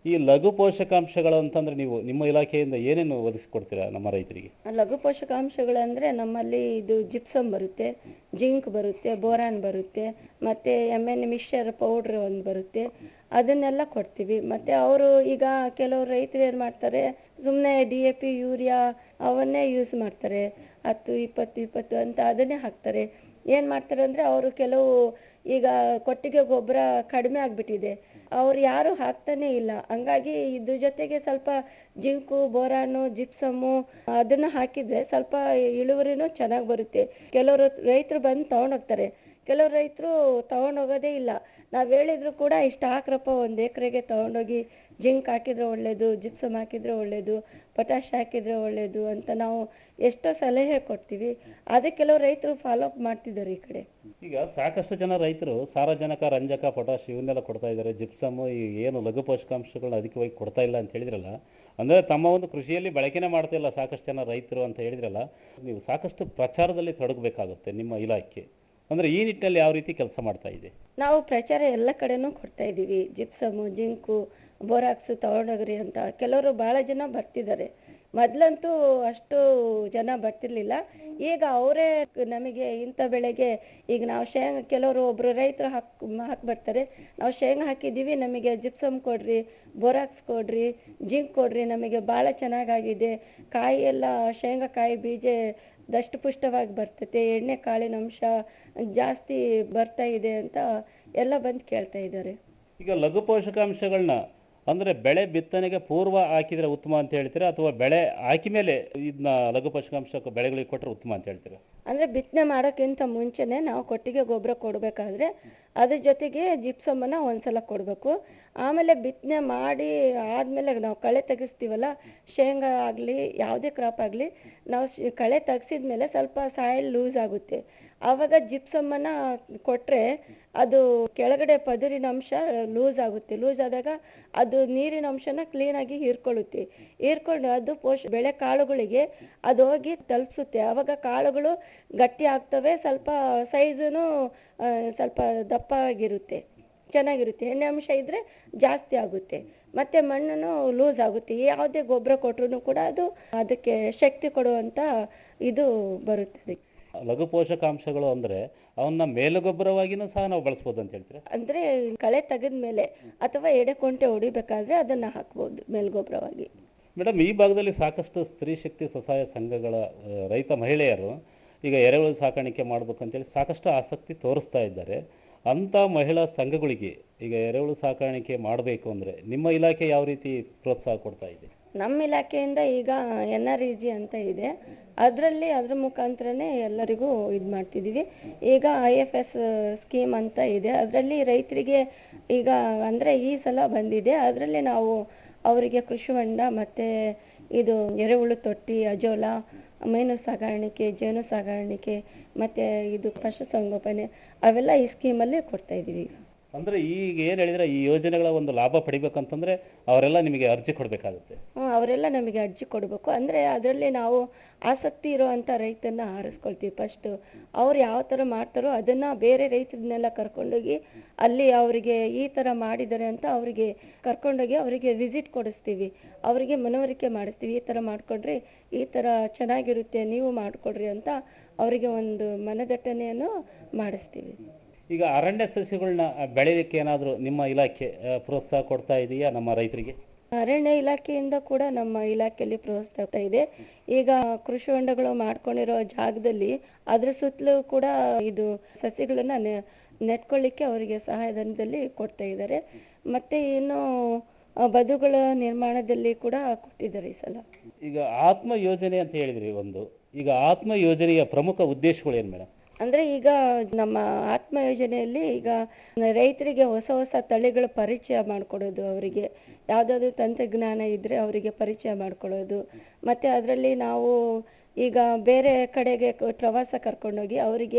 ಈ ಲಘು ಪೋಷಕಾಂಶಗಳು ಅಂತಂದ್ರೆ ನೀವು ನಿಮ್ಮ ಇಲಾಖೆಯಿಂದ ಏನೇನು ಒದಗಿಸ್ಕೊಡ್ತೀರಾ ನಮ್ಮ ರೈತರಿಗೆ ಲಘು ಪೋಷಕಾಂಶಗಳಂದ್ರೆ ನಮ್ಮಲ್ಲಿ ಇದು ಜಿಪ್ಸಮ್ ಬರುತ್ತೆ ಜಿಂಕ್ ಬರುತ್ತೆ ಬೋರಾನ್ ಬರುತ್ತೆ ಮತ್ತೆ ಎಮ್ ಎನ್ ಮಿಕ್ಸ್ಚರ್ ಪೌಡ್ರ್ ಒಂದು ಬರುತ್ತೆ ಅದನ್ನೆಲ್ಲ ಕೊಡ್ತೀವಿ ಮತ್ತೆ ಅವರು ಈಗ ಕೆಲವರು ರೈತರು ಏನು ಮಾಡ್ತಾರೆ ಸುಮ್ಮನೆ ಡಿ ಎ ಪಿ ಯೂರಿಯಾ ಅವನ್ನೇ ಯೂಸ್ ಮಾಡ್ತಾರೆ ಹತ್ತು ಇಪ್ಪತ್ತು ಇಪ್ಪತ್ತು ಅಂತ ಅದನ್ನೇ ಹಾಕ್ತಾರೆ ಏನು ಮಾಡ್ತಾರೆ ಅಂದರೆ ಅವರು ಕೆಲವು ಈಗ ಕೊಟ್ಟಿಗೆ ಗೊಬ್ಬರ ಕಡಿಮೆ ಆಗಿಬಿಟ್ಟಿದೆ ಅವ್ರು ಯಾರು ಹಾಕ್ತಾನೆ ಇಲ್ಲ ಹಂಗಾಗಿ ಇದ್ರ ಜೊತೆಗೆ ಸ್ವಲ್ಪ ಜಿಂಕು ಬೋರಾನು ಜಿಪ್ಸಮ್ಮು ಅದನ್ನ ಹಾಕಿದ್ರೆ ಸ್ವಲ್ಪ ಇಳುವರಿನೂ ಚೆನ್ನಾಗಿ ಬರುತ್ತೆ ಕೆಲವರು ರೈತರು ಬಂದು ತಗೊಂಡೋಗ್ತಾರೆ ಕೆಲವು ರೈತರು ತಗೊಂಡೋಗೋದೇ ಇಲ್ಲ ನಾವು ಹೇಳಿದ್ರು ಕೂಡ ಇಷ್ಟು ಹಾಕ್ರಪ್ಪ ಒಂದು ಎಕರೆಗೆ ತಗೊಂಡೋಗಿ ಜಿಂಕ್ ಹಾಕಿದ್ರೆ ಒಳ್ಳೇದು ಜಿಪ್ಸಮ್ ಹಾಕಿದ್ರೆ ಒಳ್ಳೇದು ಪೊಟ್ಯಾಶ್ ಹಾಕಿದ್ರೆ ಒಳ್ಳೇದು ಅಂತ ನಾವು ಎಷ್ಟೋ ಸಲಹೆ ಕೊಡ್ತೀವಿ ಅದಕ್ಕೆ ಕೆಲವು ರೈತರು ಫಾಲೋ ಅಪ್ ಮಾಡ್ತಿದ್ದಾರೆ ಈ ಕಡೆ ಈಗ ಸಾಕಷ್ಟು ಜನ ರೈತರು ಸಾರಜನಕ ರಂಜಕ ಪೊಟಾಶ್ ಇವನ್ನೆಲ್ಲ ಕೊಡ್ತಾ ಇದ್ದಾರೆ ಜಿಪ್ಸಮ್ ಈ ಏನು ಲಘು ಪೋಷಕಾಂಶಗಳನ್ನ ಅಧಿಕವಾಗಿ ಕೊಡ್ತಾ ಇಲ್ಲ ಅಂತ ಹೇಳಿದ್ರಲ್ಲ ಅಂದ್ರೆ ತಮ್ಮ ಒಂದು ಕೃಷಿಯಲ್ಲಿ ಬಳಕೆನೇ ಮಾಡ್ತಾ ಇಲ್ಲ ಸಾಕಷ್ಟು ಜನ ರೈತರು ಅಂತ ಹೇಳಿದ್ರಲ್ಲ ನೀವು ಸಾಕಷ್ಟು ಪ್ರಚಾರದಲ್ಲಿ ತೊಡಗಬೇಕಾಗುತ್ತೆ ನಿಮ್ಮ ಇಲಾಖೆ ಅಂದ್ರೆ ಈ ನಿಟ್ಟಿನಲ್ಲಿ ಯಾವ ರೀತಿ ಕೆಲಸ ಮಾಡ್ತಾ ಇದೆ ನಾವು ಪ್ರಚಾರ ಎಲ್ಲ ಕಡೆನೂ ಕೊಡ್ತಾ ಇದ್ದೀವಿ ಜಿಪ್ಸಮು ಜಿಂಕು ಬೋರಾಕ್ಸು ತಗೊಂಡೋಗ್ರಿ ಅಂತ ಕೆಲವರು ಭಾಳ ಜನ ಬರ್ತಿದ್ದಾರೆ ಮೊದಲಂತೂ ಅಷ್ಟು ಜನ ಬರ್ತಿರ್ಲಿಲ್ಲ ಈಗ ಅವರೇ ನಮಗೆ ಇಂಥ ಬೆಳೆಗೆ ಈಗ ನಾವು ಶೇಂಗಾ ಕೆಲವರು ಒಬ್ಬರು ರೈತರು ಹಾಕ್ ಹಾಕಿ ಬರ್ತಾರೆ ನಾವು ಶೇಂಗಾ ಹಾಕಿದ್ದೀವಿ ನಮಗೆ ಜಿಪ್ಸಮ್ ಕೊಡ್ರಿ ಬೋರಾಕ್ಸ್ ಕೊಡ್ರಿ ಜಿಂಕ್ ಕೊಡ್ರಿ ನಮಗೆ ಭಾಳ ಚೆನ್ನಾಗಾಗಿದೆ ಕಾಯಿ ಎಲ್ಲ ಶೇಂಗಾ ಕಾಯಿ ಬೀಜ ದಷ್ಟಪುಷ್ಟವಾಗಿ ಬರ್ತೈತೆ ಎಣ್ಣೆ ಕಾಳಿನ ಅಂಶ ಜಾಸ್ತಿ ಬರ್ತಾ ಇದೆ ಅಂತ ಎಲ್ಲ ಬಂದು ಕೇಳ್ತಾ ಇದ್ದಾರೆ ಈಗ ಲಘು ಪೋಷಕಾಂಶಗಳನ್ನ ಅಂದ್ರೆ ಬೆಳೆ ಬಿತ್ತನೆಗೆ ಪೂರ್ವ ಹಾಕಿದ್ರೆ ಉತ್ತಮ ಅಂತ ಹೇಳ್ತೀರಾ ಅಥವಾ ಬೆಳೆ ಹಾಕಿ ಮೇಲೆ ಇದನ್ನ ಲಘು ಪೋಷಕಾಂಶ ಬೆಳೆಗಳಿಗೆ ಕೊಟ್ಟರೆ ಉತ್ತಮ ಅಂತ ಹೇಳ್ತೀರಾ ಅಂದರೆ ಬಿತ್ತನೆ ಮಾಡೋಕ್ಕಿಂತ ಮುಂಚೆನೆ ನಾವು ಕೊಟ್ಟಿಗೆ ಗೊಬ್ಬರ ಕೊಡಬೇಕಾದ್ರೆ ಅದ್ರ ಜೊತೆಗೆ ಜಿಪ್ಸಮ್ಮನ್ನು ಒಂದ್ಸಲ ಕೊಡಬೇಕು ಆಮೇಲೆ ಬಿತ್ತನೆ ಮಾಡಿ ಆದಮೇಲೆ ನಾವು ಕಳೆ ತೆಗಿಸ್ತೀವಲ್ಲ ಶೇಂಗಾ ಆಗಲಿ ಯಾವುದೇ ಕ್ರಾಪ್ ಆಗಲಿ ನಾವು ಶ್- ಕಳೆ ತೆಗ್ಸಿದ ಮೇಲೆ ಸ್ವಲ್ಪ ಸಾಯಿಲ್ ಲೂಸ್ ಆಗುತ್ತೆ ಆವಾಗ ಜಿಪ್ಸಮ್ಮನ್ನು ಕೊಟ್ಟರೆ ಅದು ಕೆಳಗಡೆ ಪದರಿನ ಅಂಶ ಲೂಸ್ ಆಗುತ್ತೆ ಲೂಸ್ ಆದಾಗ ಅದು ನೀರಿನ ಅಂಶನ ಕ್ಲೀನಾಗಿ ಹೀರ್ಕೊಳ್ಳುತ್ತೆ ಹೀರ್ಕೊಂಡು ಅದು ಪೋಷ ಬೆಳೆ ಕಾಳುಗಳಿಗೆ ಅದು ಹೋಗಿ ತಲುಪಿಸುತ್ತೆ ಆವಾಗ ಕಾಳುಗಳು ಗಟ್ಟಿ ಆಗ್ತವೆ ಸ್ವಲ್ಪ ಸೈಜುನು ಸ್ವಲ್ಪ ದಪ್ಪ ಆಗಿರುತ್ತೆ ಚೆನ್ನಾಗಿರುತ್ತೆ ಎಣ್ಣೆ ಅಂಶ ಇದ್ದರೆ ಜಾಸ್ತಿ ಆಗುತ್ತೆ ಮತ್ತು ಮಣ್ಣು ಲೂಸ್ ಆಗುತ್ತೆ ಯಾವುದೇ ಗೊಬ್ಬರ ಕೊಟ್ಟರು ಕೂಡ ಅದು ಅದಕ್ಕೆ ಶಕ್ತಿ ಕೊಡುವಂಥ ಇದು ಬರುತ್ತದೆ ಲಘು ಪೋಷಕಾಂಶಗಳು ಅಂದ್ರೆ ಅವನ್ನ ಮೇಲುಗೊಬ್ಬರವಾಗಿನೂ ಸಹ ನಾವು ಬಳಸ್ಬೋದು ಅಂತ ಹೇಳ್ತೀರಾ ಅಂದರೆ ಕಳೆ ತೆಗೆದ ಮೇಲೆ ಅಥವಾ ಎಡೆಕೊಂಟೆ ಹೊಡಿಬೇಕಾದ್ರೆ ಅದನ್ನು ಹಾಕ್ಬೋದು ಮೇಲ್ಗೊಬ್ಬರವಾಗಿ ಮೇಡಮ್ ಈ ಭಾಗದಲ್ಲಿ ಸಾಕಷ್ಟು ಸ್ತ್ರೀ ಶಕ್ತಿ ಸ್ವಸಹಾಯ ಸಂಘಗಳ ಆ, ರೈತ ಮಹಿಳೆಯರು ಈಗ ಎರೆಹುಳು ಸಾಕಾಣಿಕೆ ಮಾಡ್ಬೇಕಂತೇಳಿ ಸಾಕಷ್ಟು ಆಸಕ್ತಿ ತೋರಿಸ್ತಾ ಇದ್ದಾರೆ ಅಂಥ ಮಹಿಳಾ ಸಂಘಗಳಿಗೆ ಈಗ ಎರೆಹುಳು ಸಾಕಾಣಿಕೆ ಮಾಡಬೇಕು ಅಂದರೆ ನಿಮ್ಮ ಇಲಾಖೆ ಯಾವ ರೀತಿ ಪ್ರೋತ್ಸಾಹ ಕೊಡ್ತಾ ಇದೆ ನಮ್ಮ ಇಲಾಖೆಯಿಂದ ಈಗ ಎನ್ ಆರ್ ಇ ಜಿ ಅಂತ ಇದೆ ಅದರಲ್ಲಿ ಅದ್ರ ಮುಖಾಂತರನೇ ಎಲ್ಲರಿಗೂ ಇದು ಮಾಡ್ತಿದ್ದೀವಿ ಈಗ ಐ ಎಫ್ ಎಸ್ ಸ್ಕೀಮ್ ಅಂತ ಇದೆ ಅದರಲ್ಲಿ ರೈತರಿಗೆ ಈಗ ಅಂದರೆ ಈ ಸಲ ಬಂದಿದೆ ಅದರಲ್ಲಿ ನಾವು ಅವರಿಗೆ ಕೃಷಿ ಹೊಂಡ ಮತ್ತು ಇದು ಎರೆಹುಳು ತೊಟ್ಟಿ ಅಜೋಲ ಮೀನು ಸಾಗಾಣಿಕೆ ಜೇನು ಸಾಗಾಣಿಕೆ ಮತ್ತು ಇದು ಪಶುಸಂಗೋಪನೆ ಅವೆಲ್ಲ ಈ ಸ್ಕೀಮಲ್ಲಿ ಕೊಡ್ತಾ ಇದ್ದೀವಿ ಈಗ ಅಂದರೆ ಈಗ ಏನು ಹೇಳಿದ್ರೆ ಈ ಯೋಜನೆಗಳ ಒಂದು ಲಾಭ ಪಡಿಬೇಕಂತಂದ್ರೆ ಅವರೆಲ್ಲ ನಿಮಗೆ ಅರ್ಜಿ ಕೊಡಬೇಕಾಗುತ್ತೆ ಹ್ಮ್, ಅವರೆಲ್ಲ ನಮಗೆ ಅರ್ಜಿ ಕೊಡಬೇಕು ಅಂದರೆ ಅದರಲ್ಲಿ ನಾವು ಆಸಕ್ತಿ ಇರುವಂಥ ರೈತನ್ನ ಆರಿಸ್ಕೊಳ್ತೀವಿ ಫಸ್ಟು ಅವ್ರು ಯಾವ ಥರ ಮಾಡ್ತಾರೋ ಅದನ್ನು ಬೇರೆ ರೈತರನ್ನೆಲ್ಲ ಕರ್ಕೊಂಡೋಗಿ ಅಲ್ಲಿ ಅವರಿಗೆ ಈ ಥರ ಮಾಡಿದ್ದಾರೆ ಅಂತ ಅವರಿಗೆ ಕರ್ಕೊಂಡೋಗಿ ಅವರಿಗೆ ವಿಸಿಟ್ ಕೊಡಿಸ್ತೀವಿ ಅವರಿಗೆ ಮನವರಿಕೆ ಮಾಡಿಸ್ತೀವಿ ಈ ಥರ ಮಾಡಿಕೊಡ್ರಿ ಈ ಥರ ಚೆನ್ನಾಗಿರುತ್ತೆ ನೀವು ಮಾಡಿಕೊಡ್ರಿ ಅಂತ ಅವರಿಗೆ ಒಂದು ಮನದಟ್ಟಣೆಯನ್ನು ಮಾಡಿಸ್ತೀವಿ ಈಗ ಅರಣ್ಯ ಸಸ್ಯಗಳನ್ನ ಬೆಳೆಯಲಿಕ್ಕೆ ಏನಾದರೂ ನಿಮ್ಮ ಇಲಾಖೆ ಆ, ಪ್ರೋತ್ಸಾಹ ಕೊಡ್ತಾ ಇದೆಯಾ ನಮ್ಮ ರೈತರಿಗೆ ಅರಣ್ಯ ಇಲಾಖೆಯಿಂದ ಕೂಡ ನಮ್ಮ ಇಲಾಖೆಯಲ್ಲಿ ಪ್ರೋತ್ಸಾಹ ಇದೆ ಈಗ ಕೃಷಿ ಹೊಂಡಗಳು ಮಾಡ್ಕೊಂಡಿರೋ ಜಾಗದಲ್ಲಿ ಅದ್ರ ಸುತ್ತಲೂ ಕೂಡ ಇದು ಸಸಿಗಳನ್ನ ನೆ- ನೆಟ್ಕೊಳ್ಳಿಕ್ಕೆ ಅವರಿಗೆ ಸಹಾಯಧನದಲ್ಲಿ ಕೊಡ್ತಾ ಇದ್ದಾರೆ ಮತ್ತೆ ಇನ್ನು ಆ, ಬದುಗಳ ನಿರ್ಮಾಣದಲ್ಲಿ ಕೂಡ ಕೊಟ್ಟಿದ್ದಾರೆ ಈ ಸಲ ಈಗ ಆತ್ಮ ಯೋಜನೆ ಅಂತ ಹೇಳಿದ್ರಿ ಒಂದು ಈಗ ಆತ್ಮ ಯೋಜನೆಯ ಪ್ರಮುಖ ಉದ್ದೇಶಗಳು ಏನು ಮೇಡಮ್ ಅಂದ್ರೆ ಈಗ ನಮ್ಮ ಆತ್ಮ ಯೋಜನೆಯಲ್ಲಿ ಈಗ ರೈತರಿಗೆ ಹೊಸ ಹೊಸ ತಳಿಗಳ ಪರಿಚಯ ಮಾಡಿಕೊಡೋದು ಅವರಿಗೆ ಯಾವುದಾದ್ರು ತಂತ್ರಜ್ಞಾನ ಇದ್ದರೆ ಅವರಿಗೆ ಪರಿಚಯ ಮಾಡಿಕೊಡೋದು ಮತ್ತು ಅದರಲ್ಲಿ ನಾವು ಈಗ ಬೇರೆ ಕಡೆಗೆ ಕ- ಪ್ರವಾಸ ಕರ್ಕೊಂಡೋಗಿ ಅವರಿಗೆ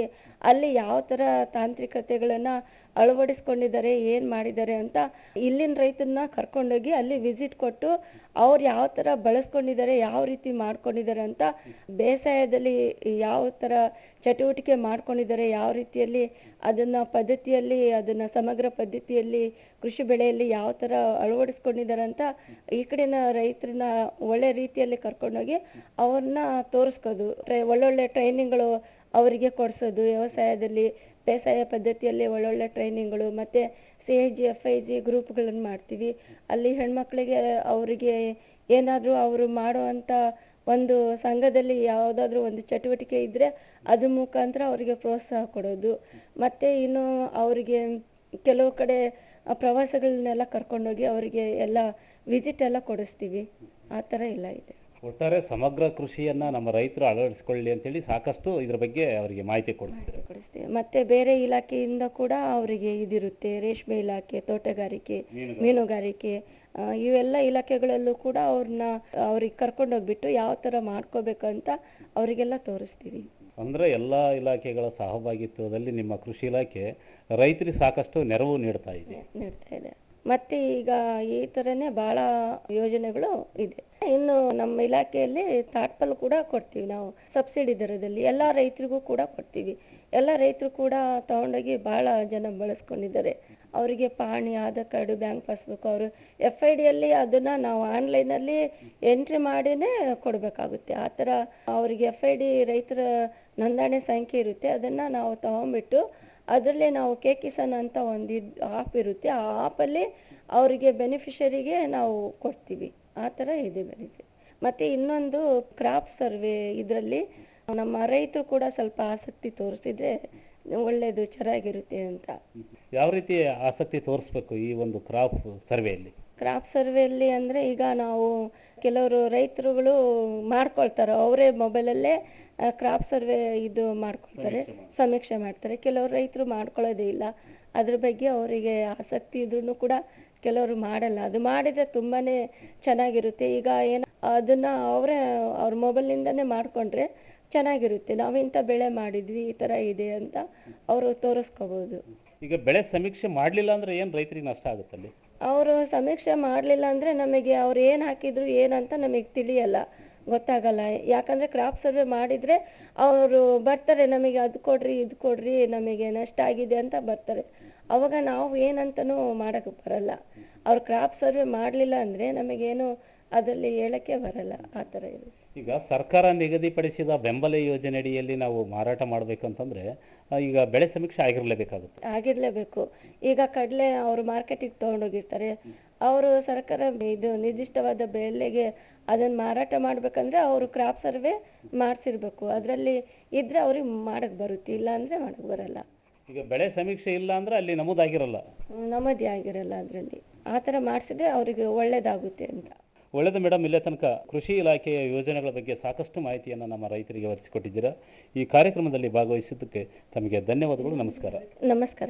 ಅಲ್ಲಿ ಯಾವ ಥರ ತಾಂತ್ರಿಕತೆಗಳನ್ನು ಅಳವಡಿಸ್ಕೊಂಡಿದ್ದಾರೆ ಏನು ಮಾಡಿದ್ದಾರೆ ಅಂತ ಇಲ್ಲಿನ ರೈತರನ್ನ ಕರ್ಕೊಂಡೋಗಿ ಅಲ್ಲಿ ವಿಸಿಟ್ ಕೊಟ್ಟು ಅವ್ರು ಯಾವ ಥರ ಬಳಸ್ಕೊಂಡಿದ್ದಾರೆ ಯಾವ ರೀತಿ ಮಾಡ್ಕೊಂಡಿದ್ದಾರೆ ಅಂತ ಬೇಸಾಯದಲ್ಲಿ ಯಾವ ಥರ ಚಟುವಟಿಕೆ ಮಾಡ್ಕೊಂಡಿದ್ದಾರೆ ಯಾವ ರೀತಿಯಲ್ಲಿ ಅದನ್ನು ಪದ್ಧತಿಯಲ್ಲಿ ಅದನ್ನು ಸಮಗ್ರ ಪದ್ಧತಿಯಲ್ಲಿ ಕೃಷಿ ಬೆಳೆಯಲ್ಲಿ ಯಾವ ಥರ ಅಳವಡಿಸ್ಕೊಂಡಿದ್ದಾರೆ ಅಂತ ಈ ಕಡೆನ ರೈತರನ್ನ ಒಳ್ಳೆ ರೀತಿಯಲ್ಲಿ ಕರ್ಕೊಂಡೋಗಿ ಅವ್ರನ್ನ ತೋರಿಸ್ಕೋದು ಟ್ರೈ- ಒಳ್ಳೊಳ್ಳೆ ಟ್ರೈನಿಂಗ್ಗಳು ಅವರಿಗೆ ಕೊಡಿಸೋದು ವ್ಯವಸಾಯದಲ್ಲಿ ಬೇಸಾಯ ಪದ್ಧತಿಯಲ್ಲಿ ಒಳ್ಳೊಳ್ಳೆ ಟ್ರೈನಿಂಗ್ಗಳು ಮತ್ತು C I G F I G ಗ್ರೂಪ್ಗಳನ್ನು ಮಾಡ್ತೀವಿ ಅಲ್ಲಿ ಹೆಣ್ಮಕ್ಳಿಗೆ ಅವರಿಗೆ ಏನಾದರೂ ಅವರು ಮಾಡುವಂಥ ಒಂದು ಸಂಘದಲ್ಲಿ ಯಾವುದಾದ್ರೂ ಒಂದು ಚಟುವಟಿಕೆ ಇದ್ದರೆ ಅದ್ರ ಮುಖಾಂತರ ಅವರಿಗೆ ಪ್ರೋತ್ಸಾಹ ಕೊಡೋದು ಮತ್ತು ಇನ್ನು ಅವರಿಗೆ ಕೆಲವು ಕಡೆ ಆ ಪ್ರವಾಸಗಳನ್ನೆಲ್ಲ ಕರ್ಕೊಂಡೋಗಿ ಅವರಿಗೆ ಎಲ್ಲ ವಿಸಿಟ್ ಎಲ್ಲ ಕೊಡಿಸ್ತೀವಿ ಆ ಥರ ಎಲ್ಲ ಇದೆ ಒಟ್ಟಾರೆ ಸಮಗ್ರ ಕೃಷಿಯನ್ನ ನಮ್ಮ ರೈತರು ಅಳವಡಿಸಿಕೊಳ್ಳಿ ಅಂತೇಳಿ ಸಾಕಷ್ಟು ಇದ್ರ ಬಗ್ಗೆ ಅವರಿಗೆ ಮಾಹಿತಿ ಕೊಡಿಸ್ತಾರೆ ಕೊಡಿಸ್ತೀವಿ ಮತ್ತೆ ಬೇರೆ ಇಲಾಖೆಯಿಂದ ಕೂಡ ಅವರಿಗೆ ಇದಿರುತ್ತೆ ರೇಷ್ಮೆ ಇಲಾಖೆ ತೋಟಗಾರಿಕೆ ಮೀನುಗಾರಿಕೆ ಆ, ಇವೆಲ್ಲ ಇಲಾಖೆಗಳಲ್ಲೂ ಕೂಡ ಅವ್ರನ್ನ ಅವ್ರಿಗೆ ಕರ್ಕೊಂಡೋಗ್ಬಿಟ್ಟು ಯಾವ ಥರ ಮಾಡ್ಕೋಬೇಕಂತ ಅವರಿಗೆಲ್ಲ ತೋರಿಸ್ತೀವಿ ಅಂದ್ರೆ ಎಲ್ಲಾ ಇಲಾಖೆಗಳ ಸಹಭಾಗಿತ್ವದಲ್ಲಿ ನಿಮ್ಮ ಕೃಷಿ ಇಲಾಖೆ ರೈತರಿಗೆ ಸಾಕಷ್ಟು ನೆರವು ನೀಡ್ತಾ ಇದೆ ನೀಡ್ತಾ ಇದೆ ಮತ್ತೆ ಈಗ ಈ ಥರನೇ ಭಾಳ ಯೋಜನೆಗಳು ಇದೆ ಇನ್ನು ನಮ್ಮ ಇಲಾಖೆಯಲ್ಲಿ ತಾಟ್ಪಲ್ ಕೂಡ ಕೊಡ್ತೀವಿ ನಾವು ಸಬ್ಸಿಡಿ ದರದಲ್ಲಿ ಎಲ್ಲ ರೈತರಿಗೂ ಕೂಡ ಕೊಡ್ತೀವಿ ಎಲ್ಲ ರೈತರು ಕೂಡ ತಗೊಂಡೋಗಿ ಭಾಳ ಜನ ಬಳಸ್ಕೊಂಡಿದ್ದಾರೆ ಅವರಿಗೆ ಪಾಣಿ ಆಧಾರ್ ಕಾರ್ಡು ಬ್ಯಾಂಕ್ ಪಾಸ್ಬುಕ್ ಅವರು ಎಫ್ ಐ ಡಿಯಲ್ಲಿ ಅದನ್ನು ನಾವು ಆನ್ಲೈನಲ್ಲಿ ಎಂಟ್ರಿ ಮಾಡಿನೇ ಕೊಡಬೇಕಾಗುತ್ತೆ ಆ ಥರ ಅವರಿಗೆ ಎಫ್ ಐ ಡಿ ರೈತರ ನೋಂದಣಿ ಸಂಖ್ಯೆ ಇರುತ್ತೆ ಅದನ್ನು ನಾವು ತಗೊಂಬಿಟ್ಟು ಅದರಲ್ಲೇ ನಾವು ಕೆ ಕಿಸಾನ್ ಅಂತ ಒಂದು ಆ್ಯಪ್ ಇರುತ್ತೆ ಆ ಆ್ಯಪಲ್ಲಿ ಅವರಿಗೆ ಬೆನಿಫಿಷರಿಗೆ ನಾವು ಕೊಡ್ತೀವಿ ಆ ಥರ ಇದೆ ಬೆನಿಫಿಟ್ ಮತ್ತು ಇನ್ನೊಂದು ಕ್ರಾಪ್ ಸರ್ವೆ ಇದರಲ್ಲಿ ನಮ್ಮ ರೈತರು ಕೂಡ ಸ್ವಲ್ಪ ಆಸಕ್ತಿ ತೋರಿಸಿದ್ರೆ ಒಳ್ಳೆಯದು ಚೆನ್ನಾಗಿರುತ್ತೆ ಅಂತ ಯಾವ ರೀತಿ ಆಸಕ್ತಿ ತೋರಿಸ್ಬೇಕು ಈ ಒಂದು ಕ್ರಾಪ್ ಸರ್ವೆಯಲ್ಲಿ ಕ್ರಾಪ್ ಸರ್ವೆಯಲ್ಲಿ ಅಂದರೆ ಈಗ ನಾವು ಕೆಲವರು ರೈತರುಗಳು ಮಾಡ್ಕೊಳ್ತಾರೆ ಅವರೇ ಮೊಬೈಲಲ್ಲೇ ಕ್ರಾಪ್ ಸರ್ವೆ ಇದು ಮಾಡ್ಕೊಳ್ತಾರೆ ಸಮೀಕ್ಷೆ ಮಾಡ್ತಾರೆ ಕೆಲವರು ರೈತರು ಮಾಡ್ಕೊಳ್ಳೋದೇ ಇಲ್ಲ ಅದ್ರ ಬಗ್ಗೆ ಅವರಿಗೆ ಆಸಕ್ತಿ ಇದ್ರೂ ಕೂಡ ಕೆಲವರು ಮಾಡಲ್ಲ ಅದು ಮಾಡಿದರೆ ತುಂಬಾ ಚೆನ್ನಾಗಿರುತ್ತೆ ಈಗ ಏನು ಅದನ್ನು ಅವರೇ ಅವ್ರ ಮೊಬೈಲ್ನಿಂದನೇ ಮಾಡಿಕೊಂಡ್ರೆ ಚೆನ್ನಾಗಿರುತ್ತೆ ನಾವು ಇಂಥ ಬೆಳೆ ಮಾಡಿದ್ವಿ ಈ ಥರ ಇದೆ ಅಂತ ಅವರು ತೋರಿಸ್ಕೋಬೋದು ಈಗ ಬೆಳೆ ಸಮೀಕ್ಷೆ ಮಾಡಲಿಲ್ಲ ಅಂದ್ರೆ ಏನು ರೈತರಿಗೆ ನಷ್ಟ ಆಗುತ್ತಲ್ಲಿ ಅವರು ಸಮೀಕ್ಷೆ ಮಾಡಲಿಲ್ಲ ಅಂದರೆ ನಮಗೆ ಅವ್ರು ಏನು ಹಾಕಿದ್ರು ಏನಂತ ನಮಗೆ ತಿಳಿಯಲ್ಲ ಗೊತ್ತಾಗಲ್ಲ ಯಾಕಂದರೆ ಕ್ರಾಪ್ ಸರ್ವೆ ಮಾಡಿದರೆ ಅವರು ಬರ್ತಾರೆ ನಮಗೆ ಅದು ಕೊಡ್ರಿ ಇದು ಕೊಡ್ರಿ ನಮಗೆ ನಷ್ಟ ಆಗಿದೆ ಅಂತ ಬರ್ತಾರೆ ಅವಾಗ ನಾವು ಏನಂತನೂ ಮಾಡೋಕ್ಕೆ ಬರಲ್ಲ ಅವ್ರು ಕ್ರಾಪ್ ಸರ್ವೆ ಮಾಡಲಿಲ್ಲ ಅಂದರೆ ನಮಗೇನು ಅದರಲ್ಲಿ ಹೇಳೋಕ್ಕೆ ಬರಲ್ಲ ಆ ಥರ ಇರುತ್ತೆ ಈಗ ಸರ್ಕಾರ ನಿಗದಿಪಡಿಸಿದ ಬೆಂಬಲ ಯೋಜನೆ ಅಡಿಯಲ್ಲಿ ನಾವು ಮಾರಾಟ ಮಾಡಬೇಕಂತಂದ್ರೆ ಆ, ಈಗ ಬೆಳೆ ಸಮೀಕ್ಷೆ ಆಗಿರಲೇಬೇಕಾಗುತ್ತೆ ಆಗಿರಲೇಬೇಕು ಈಗ ಕಡಲೆ ಅವರು ಮಾರ್ಕೆಟಿಗೆ ತೊಗೊಂಡೋಗಿರ್ತಾರೆ ಅವರು ಸರ್ಕಾರ ಇದು ನಿರ್ದಿಷ್ಟವಾದ ಬೆಲೆಗೆ ಅದನ್ನು ಮಾರಾಟ ಮಾಡಬೇಕಂದ್ರೆ ಅವರು ಕ್ರಾಪ್ ಸರ್ವೆ ಮಾಡಿಸಿರ್ಬೇಕು ಅದರಲ್ಲಿ ಇದ್ರೆ ಅವ್ರಿಗೆ ಮಾಡಕ್ಕೆ ಬರುತ್ತೆ ಇಲ್ಲ ಅಂದರೆ ಮಾಡಕ್ಕೆ ಬರಲ್ಲ ಈಗ ಬೆಳೆ ಸಮೀಕ್ಷೆ ಇಲ್ಲ ಅಂದ್ರೆ ಅಲ್ಲಿ ನಮೂದಾಗಿರಲ್ಲ ನಮ್ಮದೇ ಆಗಿರಲ್ಲ ಅದರಲ್ಲಿ ಆ ಥರ ಮಾಡಿಸಿದ್ರೆ ಅವರಿಗೆ ಒಳ್ಳೇದಾಗುತ್ತೆ ಅಂತ ಒಳ್ಳೆಯದು ಮೇಡಮ್ ಇಲ್ಲೇ ತನಕ ಕೃಷಿ ಇಲಾಖೆಯ ಯೋಜನೆಗಳ ಬಗ್ಗೆ ಸಾಕಷ್ಟು ಮಾಹಿತಿಯನ್ನು ನಮ್ಮ ರೈತರಿಗೆ ಒದಗಿಸಿಕೊಟ್ಟಿದ್ದೀರಾ ಈ ಕಾರ್ಯಕ್ರಮದಲ್ಲಿ ಭಾಗವಹಿಸಿದ್ದಕ್ಕೆ ತಮಗೆ ಧನ್ಯವಾದಗಳು ನಮಸ್ಕಾರ ನಮಸ್ಕಾರ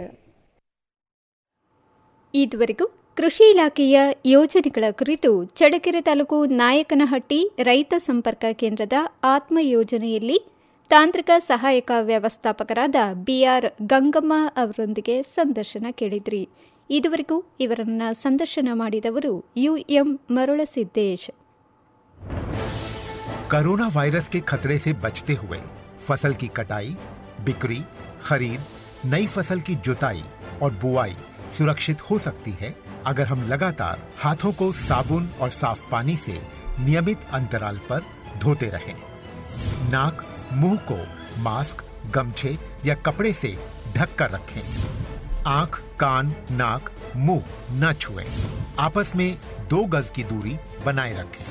ಇದುವರೆಗೂ ಕೃಷಿ ಇಲಾಖೆಯ ಯೋಜನೆಗಳ ಕುರಿತು ಚಳ್ಳಕೆರೆ ತಾಲೂಕು ನಾಯಕನಹಟ್ಟಿ ರೈತ ಸಂಪರ್ಕ ಕೇಂದ್ರದ ಆತ್ಮ ಯೋಜನೆಯಲ್ಲಿ ತಾಂತ್ರಿಕ ಸಹಾಯಕ ವ್ಯವಸ್ಥಾಪಕರಾದ ಬಿಆರ್ ಗಂಗಮ್ಮ ಅವರೊಂದಿಗೆ ಸಂದರ್ಶನ ಕೇಳಿದ್ರಿ ಇದುವರೆಗೂ ಇವರನ್ನ ಸಂದರ್ಶನ ಮಾಡಿದವರು ಯುಎಂ ಮರುಳಸಿದ್ದೇಶ್ कोरोना वायरस के खतरे से बचते हुए फसल की कटाई बिक्री खरीद नई फसल की जुताई और बुआई सुरक्षित हो सकती है अगर हम लगातार हाथों को साबुन और साफ पानी से नियमित अंतराल पर धोते रहें। नाक मुंह को मास्क गमछे या कपड़े से ढक कर रखें आंख कान नाक मुंह न छुएं। आपस में दो गज की दूरी बनाए रखें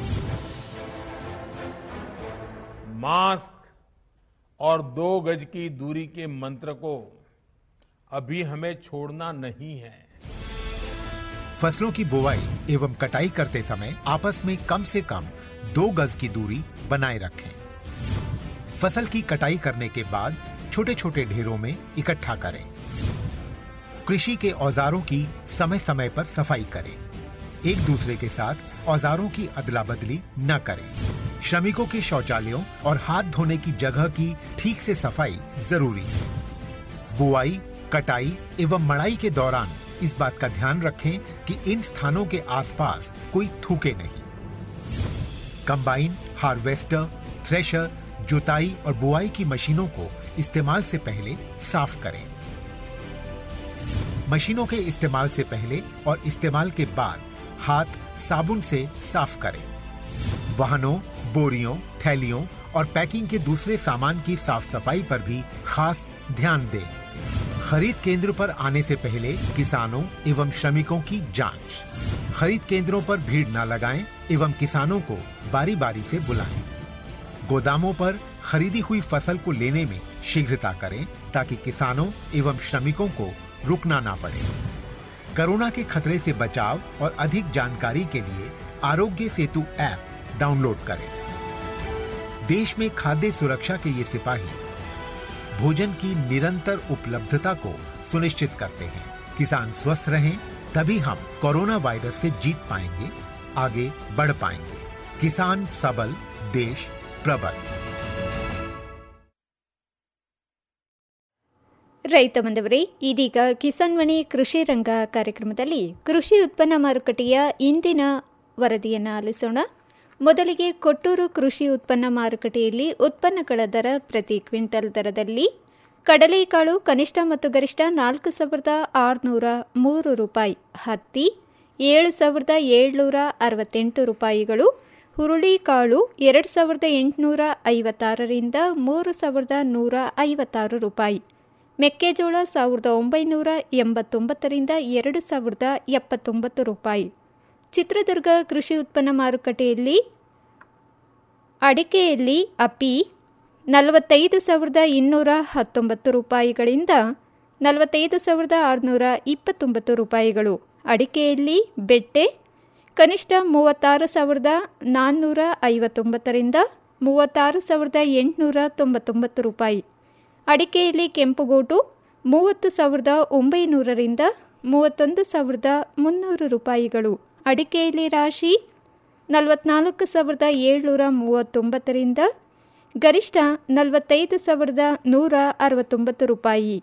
मास्क और दो गज की दूरी के मंत्र को अभी हमें छोड़ना नहीं है फसलों की बुवाई एवं कटाई करते समय आपस में कम से कम दो गज की दूरी बनाए रखें फसल की कटाई करने के बाद छोटे छोटे ढेरों में इकट्ठा करें कृषि के औजारों की समय समय पर सफाई करें एक दूसरे के साथ औजारों की अदला बदली न करें श्रमिकों के शौचालयों और हाथ धोने की जगह की ठीक से सफाई जरूरी है बुआई कटाई एवं मड़ाई के दौरान इस बात का ध्यान रखें कि इन स्थानों के आसपास कोई थूके नहीं कंबाइन हार्वेस्टर थ्रेशर जुताई और बुआई की मशीनों को इस्तेमाल से पहले साफ करें मशीनों के इस्तेमाल से पहले और इस्तेमाल के बाद हाथ साबुन से साफ करें वाहनों बोरियों थैलियों और पैकिंग के दूसरे सामान की साफ सफाई पर भी खास ध्यान दें खरीद केंद्र पर आने से पहले किसानों एवं श्रमिकों की जांच खरीद केंद्रों पर भीड़ न लगाएं एवं किसानों को बारी बारी से बुलाएं गोदामों पर खरीदी हुई फसल को लेने में शीघ्रता करें ताकि किसानों एवं श्रमिकों को रुकना ना पड़े कोरोना के खतरे से बचाव और अधिक जानकारी के लिए आरोग्य सेतु ऐप डाउनलोड करें देश में खाद्य सुरक्षा के ये सिपाही भोजन की निरंतर उपलब्धता को सुनिश्चित करते हैं किसान स्वस्थ रहें तभी हम कोरोना वायरस से जीत पाएंगे आगे बढ़ पाएंगे किसान सबल देश प्रबल ರೈತ ಬಂದವರೇ ಇದೀಗ ಕಿಸಾನ್ ಮಣಿ ಕೃಷಿ ರಂಗ ಕಾರ್ಯಕ್ರಮದಲ್ಲಿ ಕೃಷಿ ಉತ್ಪನ್ನ ಮಾರುಕಟ್ಟೆಯ ಇಂದಿನ ವರದಿಯನ್ನು ಆಲಿಸೋಣ ಮೊದಲಿಗೆ ಕೊಟ್ಟೂರು ಕೃಷಿ ಉತ್ಪನ್ನ ಮಾರುಕಟ್ಟೆಯಲ್ಲಿ ಉತ್ಪನ್ನಗಳ ದರ ಪ್ರತಿ ಕ್ವಿಂಟಲ್ ದರದಲ್ಲಿ ಕಡಲೆಕಾಳು ಕನಿಷ್ಠ ಮತ್ತು ಗರಿಷ್ಠ ನಾಲ್ಕು ಸಾವಿರದ ಆರುನೂರ ಮೂರು ರೂಪಾಯಿ ಹತ್ತಿ ಏಳು ಸಾವಿರದ ಏಳ್ನೂರ ಅರವತ್ತೆಂಟು ರೂಪಾಯಿಗಳು ಹುರುಳಿಕಾಳು ಎರಡು ಸಾವಿರದ ಎಂಟುನೂರ ಐವತ್ತಾರರಿಂದ ಮೂರು ಸಾವಿರದ ನೂರ ಐವತ್ತಾರು ರೂಪಾಯಿ ಮೆಕ್ಕೆಜೋಳ ಸಾವಿರದ ಒಂಬೈನೂರ ಎಂಬತ್ತೊಂಬತ್ತರಿಂದ ಎರಡು ಸಾವಿರದ ಎಪ್ಪತ್ತೊಂಬತ್ತು ರೂಪಾಯಿ ಚಿತ್ರದುರ್ಗ ಕೃಷಿ ಉತ್ಪನ್ನ ಮಾರುಕಟ್ಟೆಯಲ್ಲಿ ಅಡಿಕೆಯಲ್ಲಿ ಅಪಿ ನಲವತ್ತೈದು ಸಾವಿರದ ಇನ್ನೂರ ಹತ್ತೊಂಬತ್ತು ರೂಪಾಯಿಗಳಿಂದ ನಲವತ್ತೈದು ಸಾವಿರದ ಆರುನೂರ ಇಪ್ಪತ್ತೊಂಬತ್ತು ರೂಪಾಯಿಗಳು ಅಡಿಕೆಯಲ್ಲಿ ಬೆಟ್ಟೆ ಕನಿಷ್ಠ ಮೂವತ್ತಾರು ಸಾವಿರದ ನಾನ್ನೂರ ಐವತ್ತೊಂಬತ್ತರಿಂದ ಮೂವತ್ತಾರು ಸಾವಿರದ ಎಂಟುನೂರ ತೊಂಬತ್ತೊಂಬತ್ತು ರೂಪಾಯಿ ಅಡಿಕೆಯಲ್ಲಿ ಕೆಂಪುಗೋಟು ಮೂವತ್ತು ಸಾವಿರದ ಒಂಬೈನೂರರಿಂದ ಮೂವತ್ತೊಂದು ಸಾವಿರದ ಮುನ್ನೂರು ರೂಪಾಯಿಗಳು ಅಡಿಕೆಯಲ್ಲಿ ರಾಶಿ ನಲವತ್ನಾಲ್ಕು ಸಾವಿರದ ಏಳ್ನೂರ ಮೂವತ್ತೊಂಬತ್ತರಿಂದ ಗರಿಷ್ಠ ನಲವತ್ತೈದು ಸಾವಿರದ ನೂರ ಅರವತ್ತೊಂಬತ್ತು ರೂಪಾಯಿ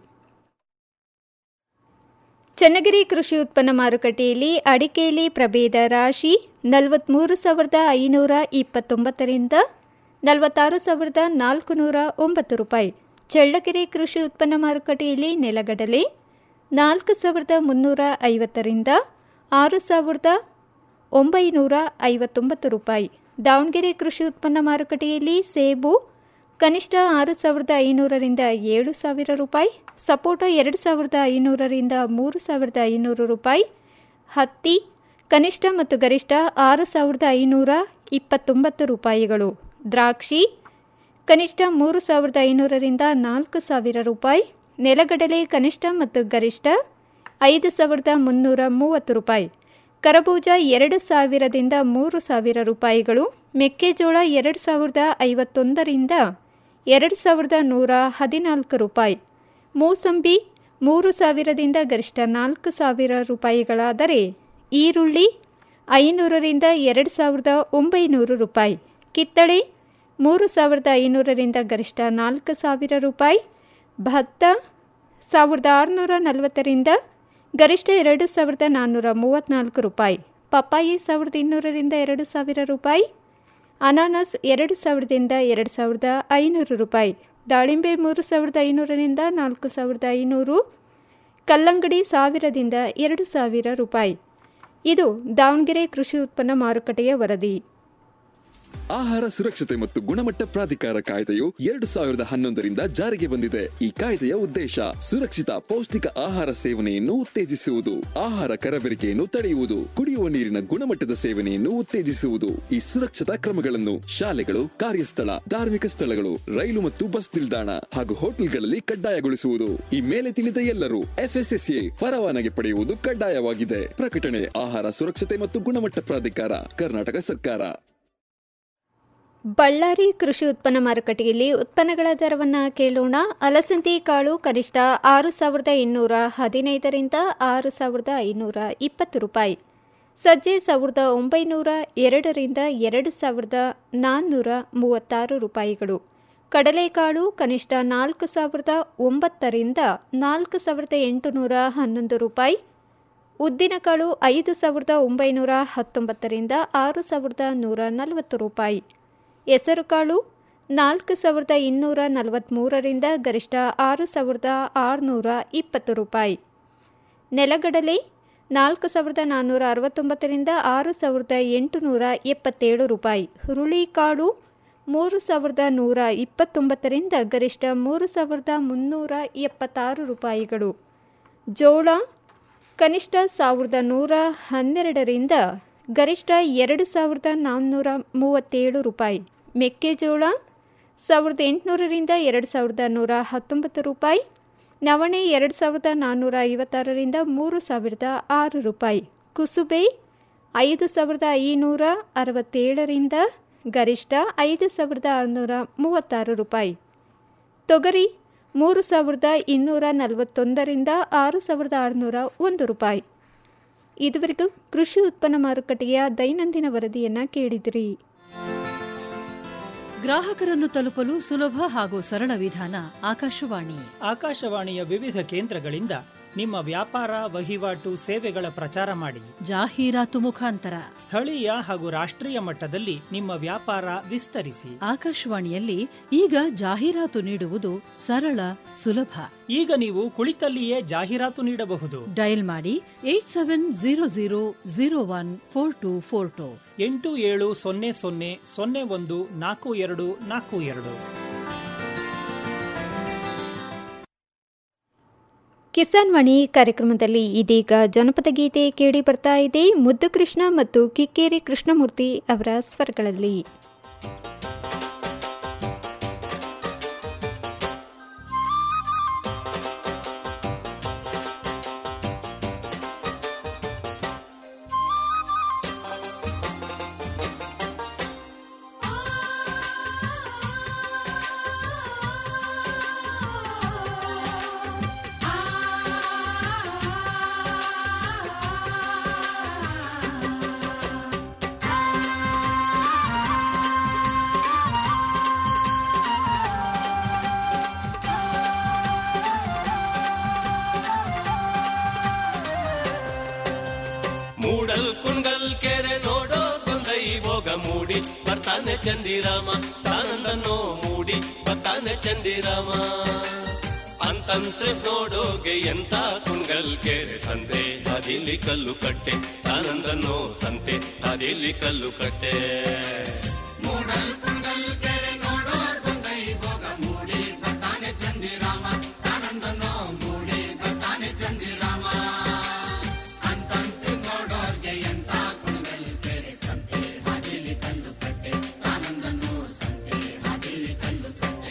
ಚನ್ನಗಿರಿ ಕೃಷಿ ಉತ್ಪನ್ನ ಮಾರುಕಟ್ಟೆಯಲ್ಲಿ ಅಡಿಕೆಯಲ್ಲಿ ಪ್ರಭೇದ ರಾಶಿ ನಲವತ್ತ್ಮೂರು ಸಾವಿರದ ಐನೂರ ಇಪ್ಪತ್ತೊಂಬತ್ತರಿಂದ ನಲವತ್ತಾರು ಸಾವಿರದ ನಾಲ್ಕುನೂರ ಒಂಬತ್ತು ರೂಪಾಯಿ ಚಳ್ಳಕೆರೆ ಕೃಷಿ ಉತ್ಪನ್ನ ಮಾರುಕಟ್ಟೆಯಲ್ಲಿ ನೆಲಗಡಲೆ ನಾಲ್ಕು ಸಾವಿರದ ಮುನ್ನೂರ ಐವತ್ತರಿಂದ ಆರು ಸಾವಿರದ ಒಂಬೈನೂರ ಐವತ್ತೊಂಬತ್ತು ರೂಪಾಯಿ ದಾವಣಗೆರೆ ಕೃಷಿ ಉತ್ಪನ್ನ ಮಾರುಕಟ್ಟೆಯಲ್ಲಿ ಸೇಬು ಕನಿಷ್ಠ ಆರು ಸಾವಿರದ ಐನೂರರಿಂದ ಏಳು ಸಾವಿರ ರೂಪಾಯಿ ಸಪೋಟ ಎರಡು ಸಾವಿರದ ಐನೂರರಿಂದ ಮೂರು ಸಾವಿರದ ಐನೂರು ರೂಪಾಯಿ ಹತ್ತಿ ಕನಿಷ್ಠ ಮತ್ತು ಗರಿಷ್ಠ ಆರು ಸಾವಿರದ ಐನೂರ ಇಪ್ಪತ್ತೊಂಬತ್ತು ರೂಪಾಯಿಗಳು ದ್ರಾಕ್ಷಿ ಕನಿಷ್ಠ ಮೂರು ಸಾವಿರದ ಐನೂರರಿಂದ ನಾಲ್ಕು ಸಾವಿರ ರೂಪಾಯಿ ನೆಲಗಡಲೆ ಕನಿಷ್ಠ ಮತ್ತು ಗರಿಷ್ಠ ಐದು ಸಾವಿರದ ಮುನ್ನೂರ ಮೂವತ್ತು ರೂಪಾಯಿ ಕರಬೂಜ ಎರಡು ಸಾವಿರದಿಂದ ಮೂರು ಸಾವಿರ ರೂಪಾಯಿಗಳು ಮೆಕ್ಕೆಜೋಳ ಎರಡು ಸಾವಿರದ ಐವತ್ತೊಂದರಿಂದ ಎರಡು ಸಾವಿರದ ನೂರ ಹದಿನಾಲ್ಕು ರೂಪಾಯಿ ಮೂಸಂಬಿ ಮೂರು ಸಾವಿರದಿಂದ ಗರಿಷ್ಠ ನಾಲ್ಕು ಸಾವಿರ ರೂಪಾಯಿಗಳಾದರೆ ಈರುಳ್ಳಿ ಐನೂರರಿಂದ ಎರಡು ಸಾವಿರದ ಒಂಬೈನೂರು ರೂಪಾಯಿ ಕಿತ್ತಳೆ ಮೂರು ಸಾವಿರದ ಐನೂರರಿಂದ ಗರಿಷ್ಠ ನಾಲ್ಕು ಸಾವಿರ ರೂಪಾಯಿ ಭತ್ತ ಸಾವಿರದ ಆರುನೂರ ನಲವತ್ತರಿಂದ ಗರಿಷ್ಠ ಎರಡು ಸಾವಿರದ ನಾನ್ನೂರ ಮೂವತ್ತ್ನಾಲ್ಕು ರೂಪಾಯಿ ಪಪ್ಪಾಯಿ ಸಾವಿರದ ಇನ್ನೂರರಿಂದ ಎರಡು ಸಾವಿರ ರೂಪಾಯಿ ಅನಾನಸ್ ಎರಡು ಸಾವಿರದಿಂದ ಎರಡು ಸಾವಿರದ ಐನೂರು ರೂಪಾಯಿ ದಾಳಿಂಬೆ ಮೂರು ಸಾವಿರದ ಐನೂರರಿಂದ ನಾಲ್ಕು ಸಾವಿರದ ಐನೂರು ಕಲ್ಲಂಗಡಿ ಸಾವಿರದಿಂದ ಎರಡು ಸಾವಿರ ರೂಪಾಯಿ ಇದು ದಾವಣಗೆರೆ ಕೃಷಿ ಉತ್ಪನ್ನ ಮಾರುಕಟ್ಟೆಯ ವರದಿ ಆಹಾರ ಸುರಕ್ಷತೆ ಮತ್ತು ಗುಣಮಟ್ಟ ಪ್ರಾಧಿಕಾರ ಕಾಯ್ದೆಯು ಎರಡು ಸಾವಿರದ ಹನ್ನೊಂದರಿಂದ ಜಾರಿಗೆ ಬಂದಿದೆ ಈ ಕಾಯ್ದೆಯ ಉದ್ದೇಶ ಸುರಕ್ಷಿತ ಪೌಷ್ಟಿಕ ಆಹಾರ ಸೇವನೆಯನ್ನು ಉತ್ತೇಜಿಸುವುದು ಆಹಾರ ಕರಬೇರಿಕೆಯನ್ನು ತಡೆಯುವುದು ಕುಡಿಯುವ ನೀರಿನ ಗುಣಮಟ್ಟದ ಸೇವನೆಯನ್ನು ಉತ್ತೇಜಿಸುವುದು ಈ ಸುರಕ್ಷತಾ ಕ್ರಮಗಳನ್ನು ಶಾಲೆಗಳು ಕಾರ್ಯಸ್ಥಳ ಧಾರ್ಮಿಕ ಸ್ಥಳಗಳು ರೈಲು ಮತ್ತು ಬಸ್ ನಿಲ್ದಾಣ ಹಾಗೂ ಹೋಟೆಲ್ಗಳಲ್ಲಿ ಕಡ್ಡಾಯಗೊಳಿಸುವುದು ಈ ಮೇಲೆ ತಿಳಿದ ಎಲ್ಲರೂ ಎಫ್ಎಸ್ಎಸ್ಎ ಪರವಾನಗಿ ಪಡೆಯುವುದು ಕಡ್ಡಾಯವಾಗಿದೆ ಪ್ರಕಟಣೆ ಆಹಾರ ಸುರಕ್ಷತೆ ಮತ್ತು ಗುಣಮಟ್ಟ ಪ್ರಾಧಿಕಾರ ಕರ್ನಾಟಕ ಸರ್ಕಾರ ಬಳ್ಳಾರಿ ಕೃಷಿ ಉತ್ಪನ್ನ ಮಾರುಕಟ್ಟೆಯಲ್ಲಿ ಉತ್ಪನ್ನಗಳ ದರವನ್ನು ಕೇಳೋಣ ಅಲಸಂದಿ ಕಾಳು ಕನಿಷ್ಠ ಆರು ಸಾವಿರದ ಇನ್ನೂರ ಹದಿನೈದರಿಂದ ಆರು ಸಾವಿರದ ಐನೂರ ಇಪ್ಪತ್ತು ರೂಪಾಯಿ ಸಜ್ಜೆ ಸಾವಿರದ ಒಂಬೈನೂರ ಎರಡರಿಂದ ಎರಡು ಸಾವಿರದ ನಾನ್ನೂರ ಮೂವತ್ತಾರು ರೂಪಾಯಿಗಳು ಕಡಲೆಕಾಳು ಕನಿಷ್ಠ ನಾಲ್ಕು ಸಾವಿರದ ಒಂಬತ್ತರಿಂದ ನಾಲ್ಕು ಸಾವಿರದ ಎಂಟುನೂರ ಹನ್ನೊಂದು ರೂಪಾಯಿ ಉದ್ದಿನಕಾಳು ಐದು ಸಾವಿರದ ಒಂಬೈನೂರ ಹತ್ತೊಂಬತ್ತರಿಂದ ಆರು ಸಾವಿರದ ನೂರ ನಲವತ್ತು ರೂಪಾಯಿ ಹೆಸರುಕಾಳು ನಾಲ್ಕು ಸಾವಿರದ ಇನ್ನೂರ ನಲವತ್ತ್ಮೂರರಿಂದ ಗರಿಷ್ಠ ಆರು ಸಾವಿರದ ಆರುನೂರ ಇಪ್ಪತ್ತು ರೂಪಾಯಿ ನೆಲಗಡಲೆ ನಾಲ್ಕು ಸಾವಿರದ ನಾನ್ನೂರ ಅರವತ್ತೊಂಬತ್ತರಿಂದ ಆರು ಸಾವಿರದ ಎಂಟುನೂರ ಎಪ್ಪತ್ತೇಳು ರೂಪಾಯಿ ಹುರುಳಿಕಾಳು ಮೂರು ಸಾವಿರದ ನೂರ ಇಪ್ಪತ್ತೊಂಬತ್ತರಿಂದ ಗರಿಷ್ಠ ಮೂರು ಸಾವಿರದ ಮುನ್ನೂರ ಎಪ್ಪತ್ತಾರು ರೂಪಾಯಿಗಳು ಜೋಳ ಕನಿಷ್ಠ ಸಾವಿರದ ನೂರ ಹನ್ನೆರಡರಿಂದ ಗರಿಷ್ಠ ಎರಡು ಸಾವಿರದ ನಾನ್ನೂರ ಮೂವತ್ತೇಳು ರೂಪಾಯಿ ಮೆಕ್ಕೆಜೋಳ ಸಾವಿರದ ಎಂಟುನೂರರಿಂದ ಎರಡು ಸಾವಿರದ ನೂರ ಹತ್ತೊಂಬತ್ತು ರೂಪಾಯಿ ನವಣೆ ಎರಡು ಸಾವಿರದ ನಾನ್ನೂರ ಐವತ್ತಾರರಿಂದ ಮೂರು ಸಾವಿರದ ಆರು ರೂಪಾಯಿ ಕುಸುಬೆ ಐದು ಸಾವಿರದ ಐನೂರ ಅರವತ್ತೇಳರಿಂದ ಗರಿಷ್ಠ ಐದು ಸಾವಿರದ ಆರುನೂರ ಮೂವತ್ತಾರು ರೂಪಾಯಿ ತೊಗರಿ ಮೂರು ಸಾವಿರದ ಇನ್ನೂರ ನಲವತ್ತೊಂದರಿಂದ ಆರು ಸಾವಿರದ ಆರುನೂರ ಒಂದು ರೂಪಾಯಿ ಇದುವರೆಗೂ ಕೃಷಿ ಉತ್ಪನ್ನ ಮಾರುಕಟ್ಟೆಯ ದೈನಂದಿನ ವರದಿಯನ್ನು ಕೇಳಿದಿರಿ ಗ್ರಾಹಕರನ್ನು ತಲುಪಲು ಸುಲಭ ಹಾಗೂ ಸರಳ ವಿಧಾನ ಆಕಾಶವಾಣಿ ಆಕಾಶವಾಣಿಯ ವಿವಿಧ ಕೇಂದ್ರಗಳಿಂದ ನಿಮ್ಮ ವ್ಯಾಪಾರ ವಹಿವಾಟು ಸೇವೆಗಳ ಪ್ರಚಾರ ಮಾಡಿ ಜಾಹೀರಾತು ಮುಖಾಂತರ ಸ್ಥಳೀಯ ಹಾಗೂ ರಾಷ್ಟ್ರೀಯ ಮಟ್ಟದಲ್ಲಿ ನಿಮ್ಮ ವ್ಯಾಪಾರ ವಿಸ್ತರಿಸಿ ಆಕಾಶವಾಣಿಯಲ್ಲಿ ಈಗ ಜಾಹೀರಾತು ನೀಡುವುದು ಸರಳ ಸುಲಭ ಈಗ ನೀವು ಕುಳಿತಲ್ಲಿಯೇ ಜಾಹೀರಾತು ನೀಡಬಹುದು ಡಯಲ್ ಮಾಡಿ eight seven zero zero zero one four two four two ಎಂಟು ಏಳು ಸೊನ್ನೆ ಸೊನ್ನೆ ಸೊನ್ನೆ ಒಂದು ನಾಲ್ಕು ಎರಡು ನಾಲ್ಕು ಎರಡು ಕಿಸಾನ್ ವಾಣಿ ಕಾರ್ಯಕ್ರಮದಲ್ಲಿ ಇದೀಗ ಜನಪದ ಗೀತೆ ಕೇಳಿ ಬರ್ತಾ ಇದೆ ಮುದ್ದು ಕೃಷ್ಣ ಮತ್ತು ಕಿಕ್ಕೇರಿ ಕೃಷ್ಣಮೂರ್ತಿ ಅವರ ಸ್ವರಗಳಲ್ಲಿ ಮೂಡಲ್ ಕುಂಡಲ್ ಕೆರೆ ನೋಡೋ ಗೊಂದೈ ಭೋಗ ಮೂಡಿ ಬರ್ತಾನೆ ಚಂದಿರಾಮ ತಾನಂದನೋ ಮೂಡಿ ಬರ್ತಾನೆ ಚಂದಿರಾಮ ಅಂತಂತ್ರೆ ನೋಡೋಗೆ ಎಂತ ಕುಂಡಲ್ ಕೆರೆ ಸಂತೆ ಅದಿಲ್ಲಿ ಕಲ್ಲು ಕಟ್ಟೆ ತಾನಂದನೋ ಸಂತೆ ಅದಿಲ್ಲಿ ಕಲ್ಲು ಕಟ್ಟೆ ಮೂಡಲ್ ಕುಂಡಲ್ ಕೆರೆ ನೋಡೋ ಗೊಂದೈ ಭೋಗ ಮೂಡಿ ಬರ್ತಾನೆ ಚಂದಿರಾಮ ತಾನಂದನೋ ಮೂಡಿ ಬರ್ತಾನೆ ಚಂದಿರಾಮ ಅಂತಂತು ನೋಡೋರ್ಗೆ ಎಂತ ಕುಂಡಲ್ ಕೆರೆ ಸಂತೆ ಹಾದಿಲಿ ಕಲ್ಲು ಕಟ್ಟೆ ತಾನಂದನೋ ಸಂತೆ ಹಾದಿಲಿ ಕಲ್ಲು ಕಟ್ಟೆ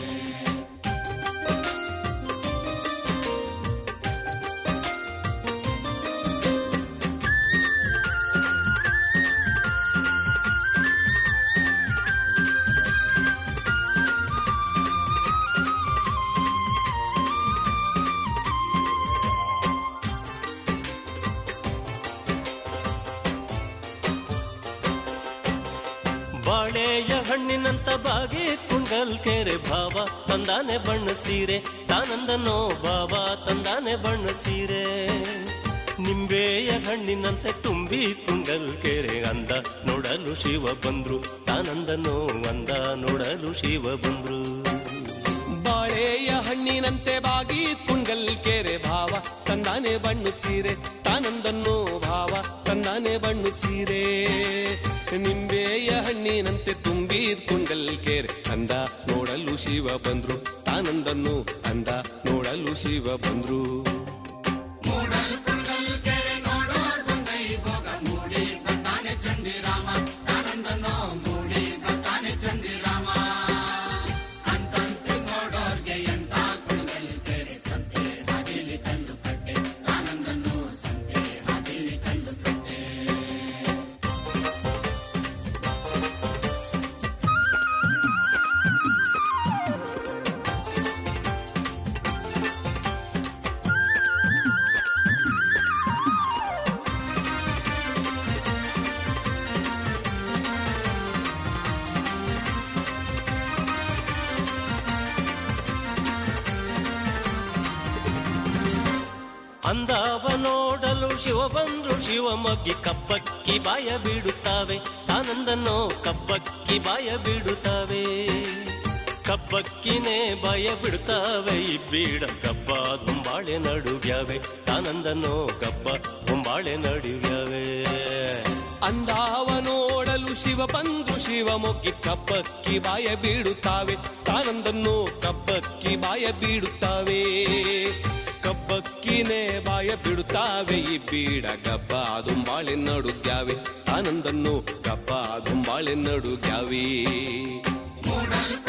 ಬಾಳೆಯ ಹಣ್ಣಿನಂತ ಬಾಗಿ ಕುಂಡಲ್ ಕೆರೆ ಭಾವ ತಂದಾನೆ ಬಣ್ಣ ಸೀರೆ ತಾನಂದನೋ ಭಾವ ತಂದಾನೆ ಬಣ್ಣ ಸೀರೆ ನಿಂಬೆಯ ಹಣ್ಣಿನಂತೆ ತುಂಬಿ ಕುಂಡಲ್ ಕೆರೆ ಅಂದ ನೋಡಲು ಶಿವ ಬಂದ್ರು ತಾನಂದನೋ ಅಂದ ನೋಡಲು ಶಿವ ಬಂದ್ರು ಬಾಳೆಯ ಹಣ್ಣಿನಂತೆ ಬಾಗಿ ಕುಂಗಲ್ ಕೆರೆ ಭಾವ ತಂದಾನೆ ಬಣ್ಣು ಚೀರೆ ತಾನಂದನ್ನು ಭಾವ ತಂದಾನೆ ಬಣ್ಣು ಚೀರೆ ನಿಂಬೆಯ ಹಣ್ಣಿನಂತೆ ತುಂಬಿ ಕುಂಗಲ್ ಕೆರೆ ಅಂದ ನೋಡಲು ಶಿವ ಬಂದ್ರು ತಾನಂದನ್ನು ಅಂದ ನೋಡಲು ಶಿವ ಬಂದ್ರು ಮೂಡಲ್ ಕುಂಡಲ್ ಕೆರೆ ನೋಡೋ ಗೊಂದೈ ಭೋಗ ಮೂಡಿ ಬರ್ತಾನೆ ಚಂದಿರಾಮ ತಾನಂದನೋ ಮೂಡಿ ಬರ್ತಾನೆ ಚಂದಿರಾಮ ಅಂತಂತು ನೋಡೋರ್ಗೆ ಎಂತ ಕುಂಡಲ್ ಕೆರೆ ಸಂತೆ ಹಾದಿಲಿ ಕಲ್ಲು ಕಟ್ಟೆ ತಾನಂದನೋ ಸಂತೆ ಹಾದಿಲಿ ಕಲ್ಲು ಕಟ್ಟೆ ಅಂದವ ನೋಡಲು ಶಿವ ಬಂದ್ರು ಶಿವ ಮಗ್ಗಿ ಕಬ್ಬಕ್ಕಿ ಬಾಯ ಬಿಡುತ್ತಾವೆ ಆನಂದನೋ ಕಬ್ಬಕ್ಕಿ ಬಾಯ ಬಿಡುತ್ತಾವೆ ಕಬ್ಬಕ್ಕಿನೇ ಬಾಯ ಬಿಡುತ್ತಾವೆ ಈ ಬೀಡ ಕಬ್ಬ ದುಂಬಾಳೆ ನಡುಗ್ಯಾವೆ ಆನಂದನೋ ಕಬ್ಬ ದುಂಬಾಳೆ ನಡುಗ್ಯಾವೆ ಅಂದಾವ ನೋಡಲು ಶಿವ ಬಂದು ಶಿವ ಮೊಗ್ಗಿ ಕಬ್ಬಕ್ಕಿ ಬಾಯ ಬೀಡುತ್ತಾವೆ ತಾನಂದನ್ನು ಕಬ್ಬಕ್ಕಿ ಬಾಯ ಬೀಡುತ್ತಾವೆ ಕಬ್ಬಕ್ಕಿನೇ ಬಾಯ ಬಿಡುತ್ತಾವೆ ಈ ಬೀಡ ಗಬ್ಬ ದುಂಬಾಳೆ ನಡುಗ್ಯಾವೆ ತಾನಂದನ್ನು ಗಬ್ಬ ದುಂಬಾಳೆ ನಡುಗ್ಯಾವೆ ಮೂಡಲ್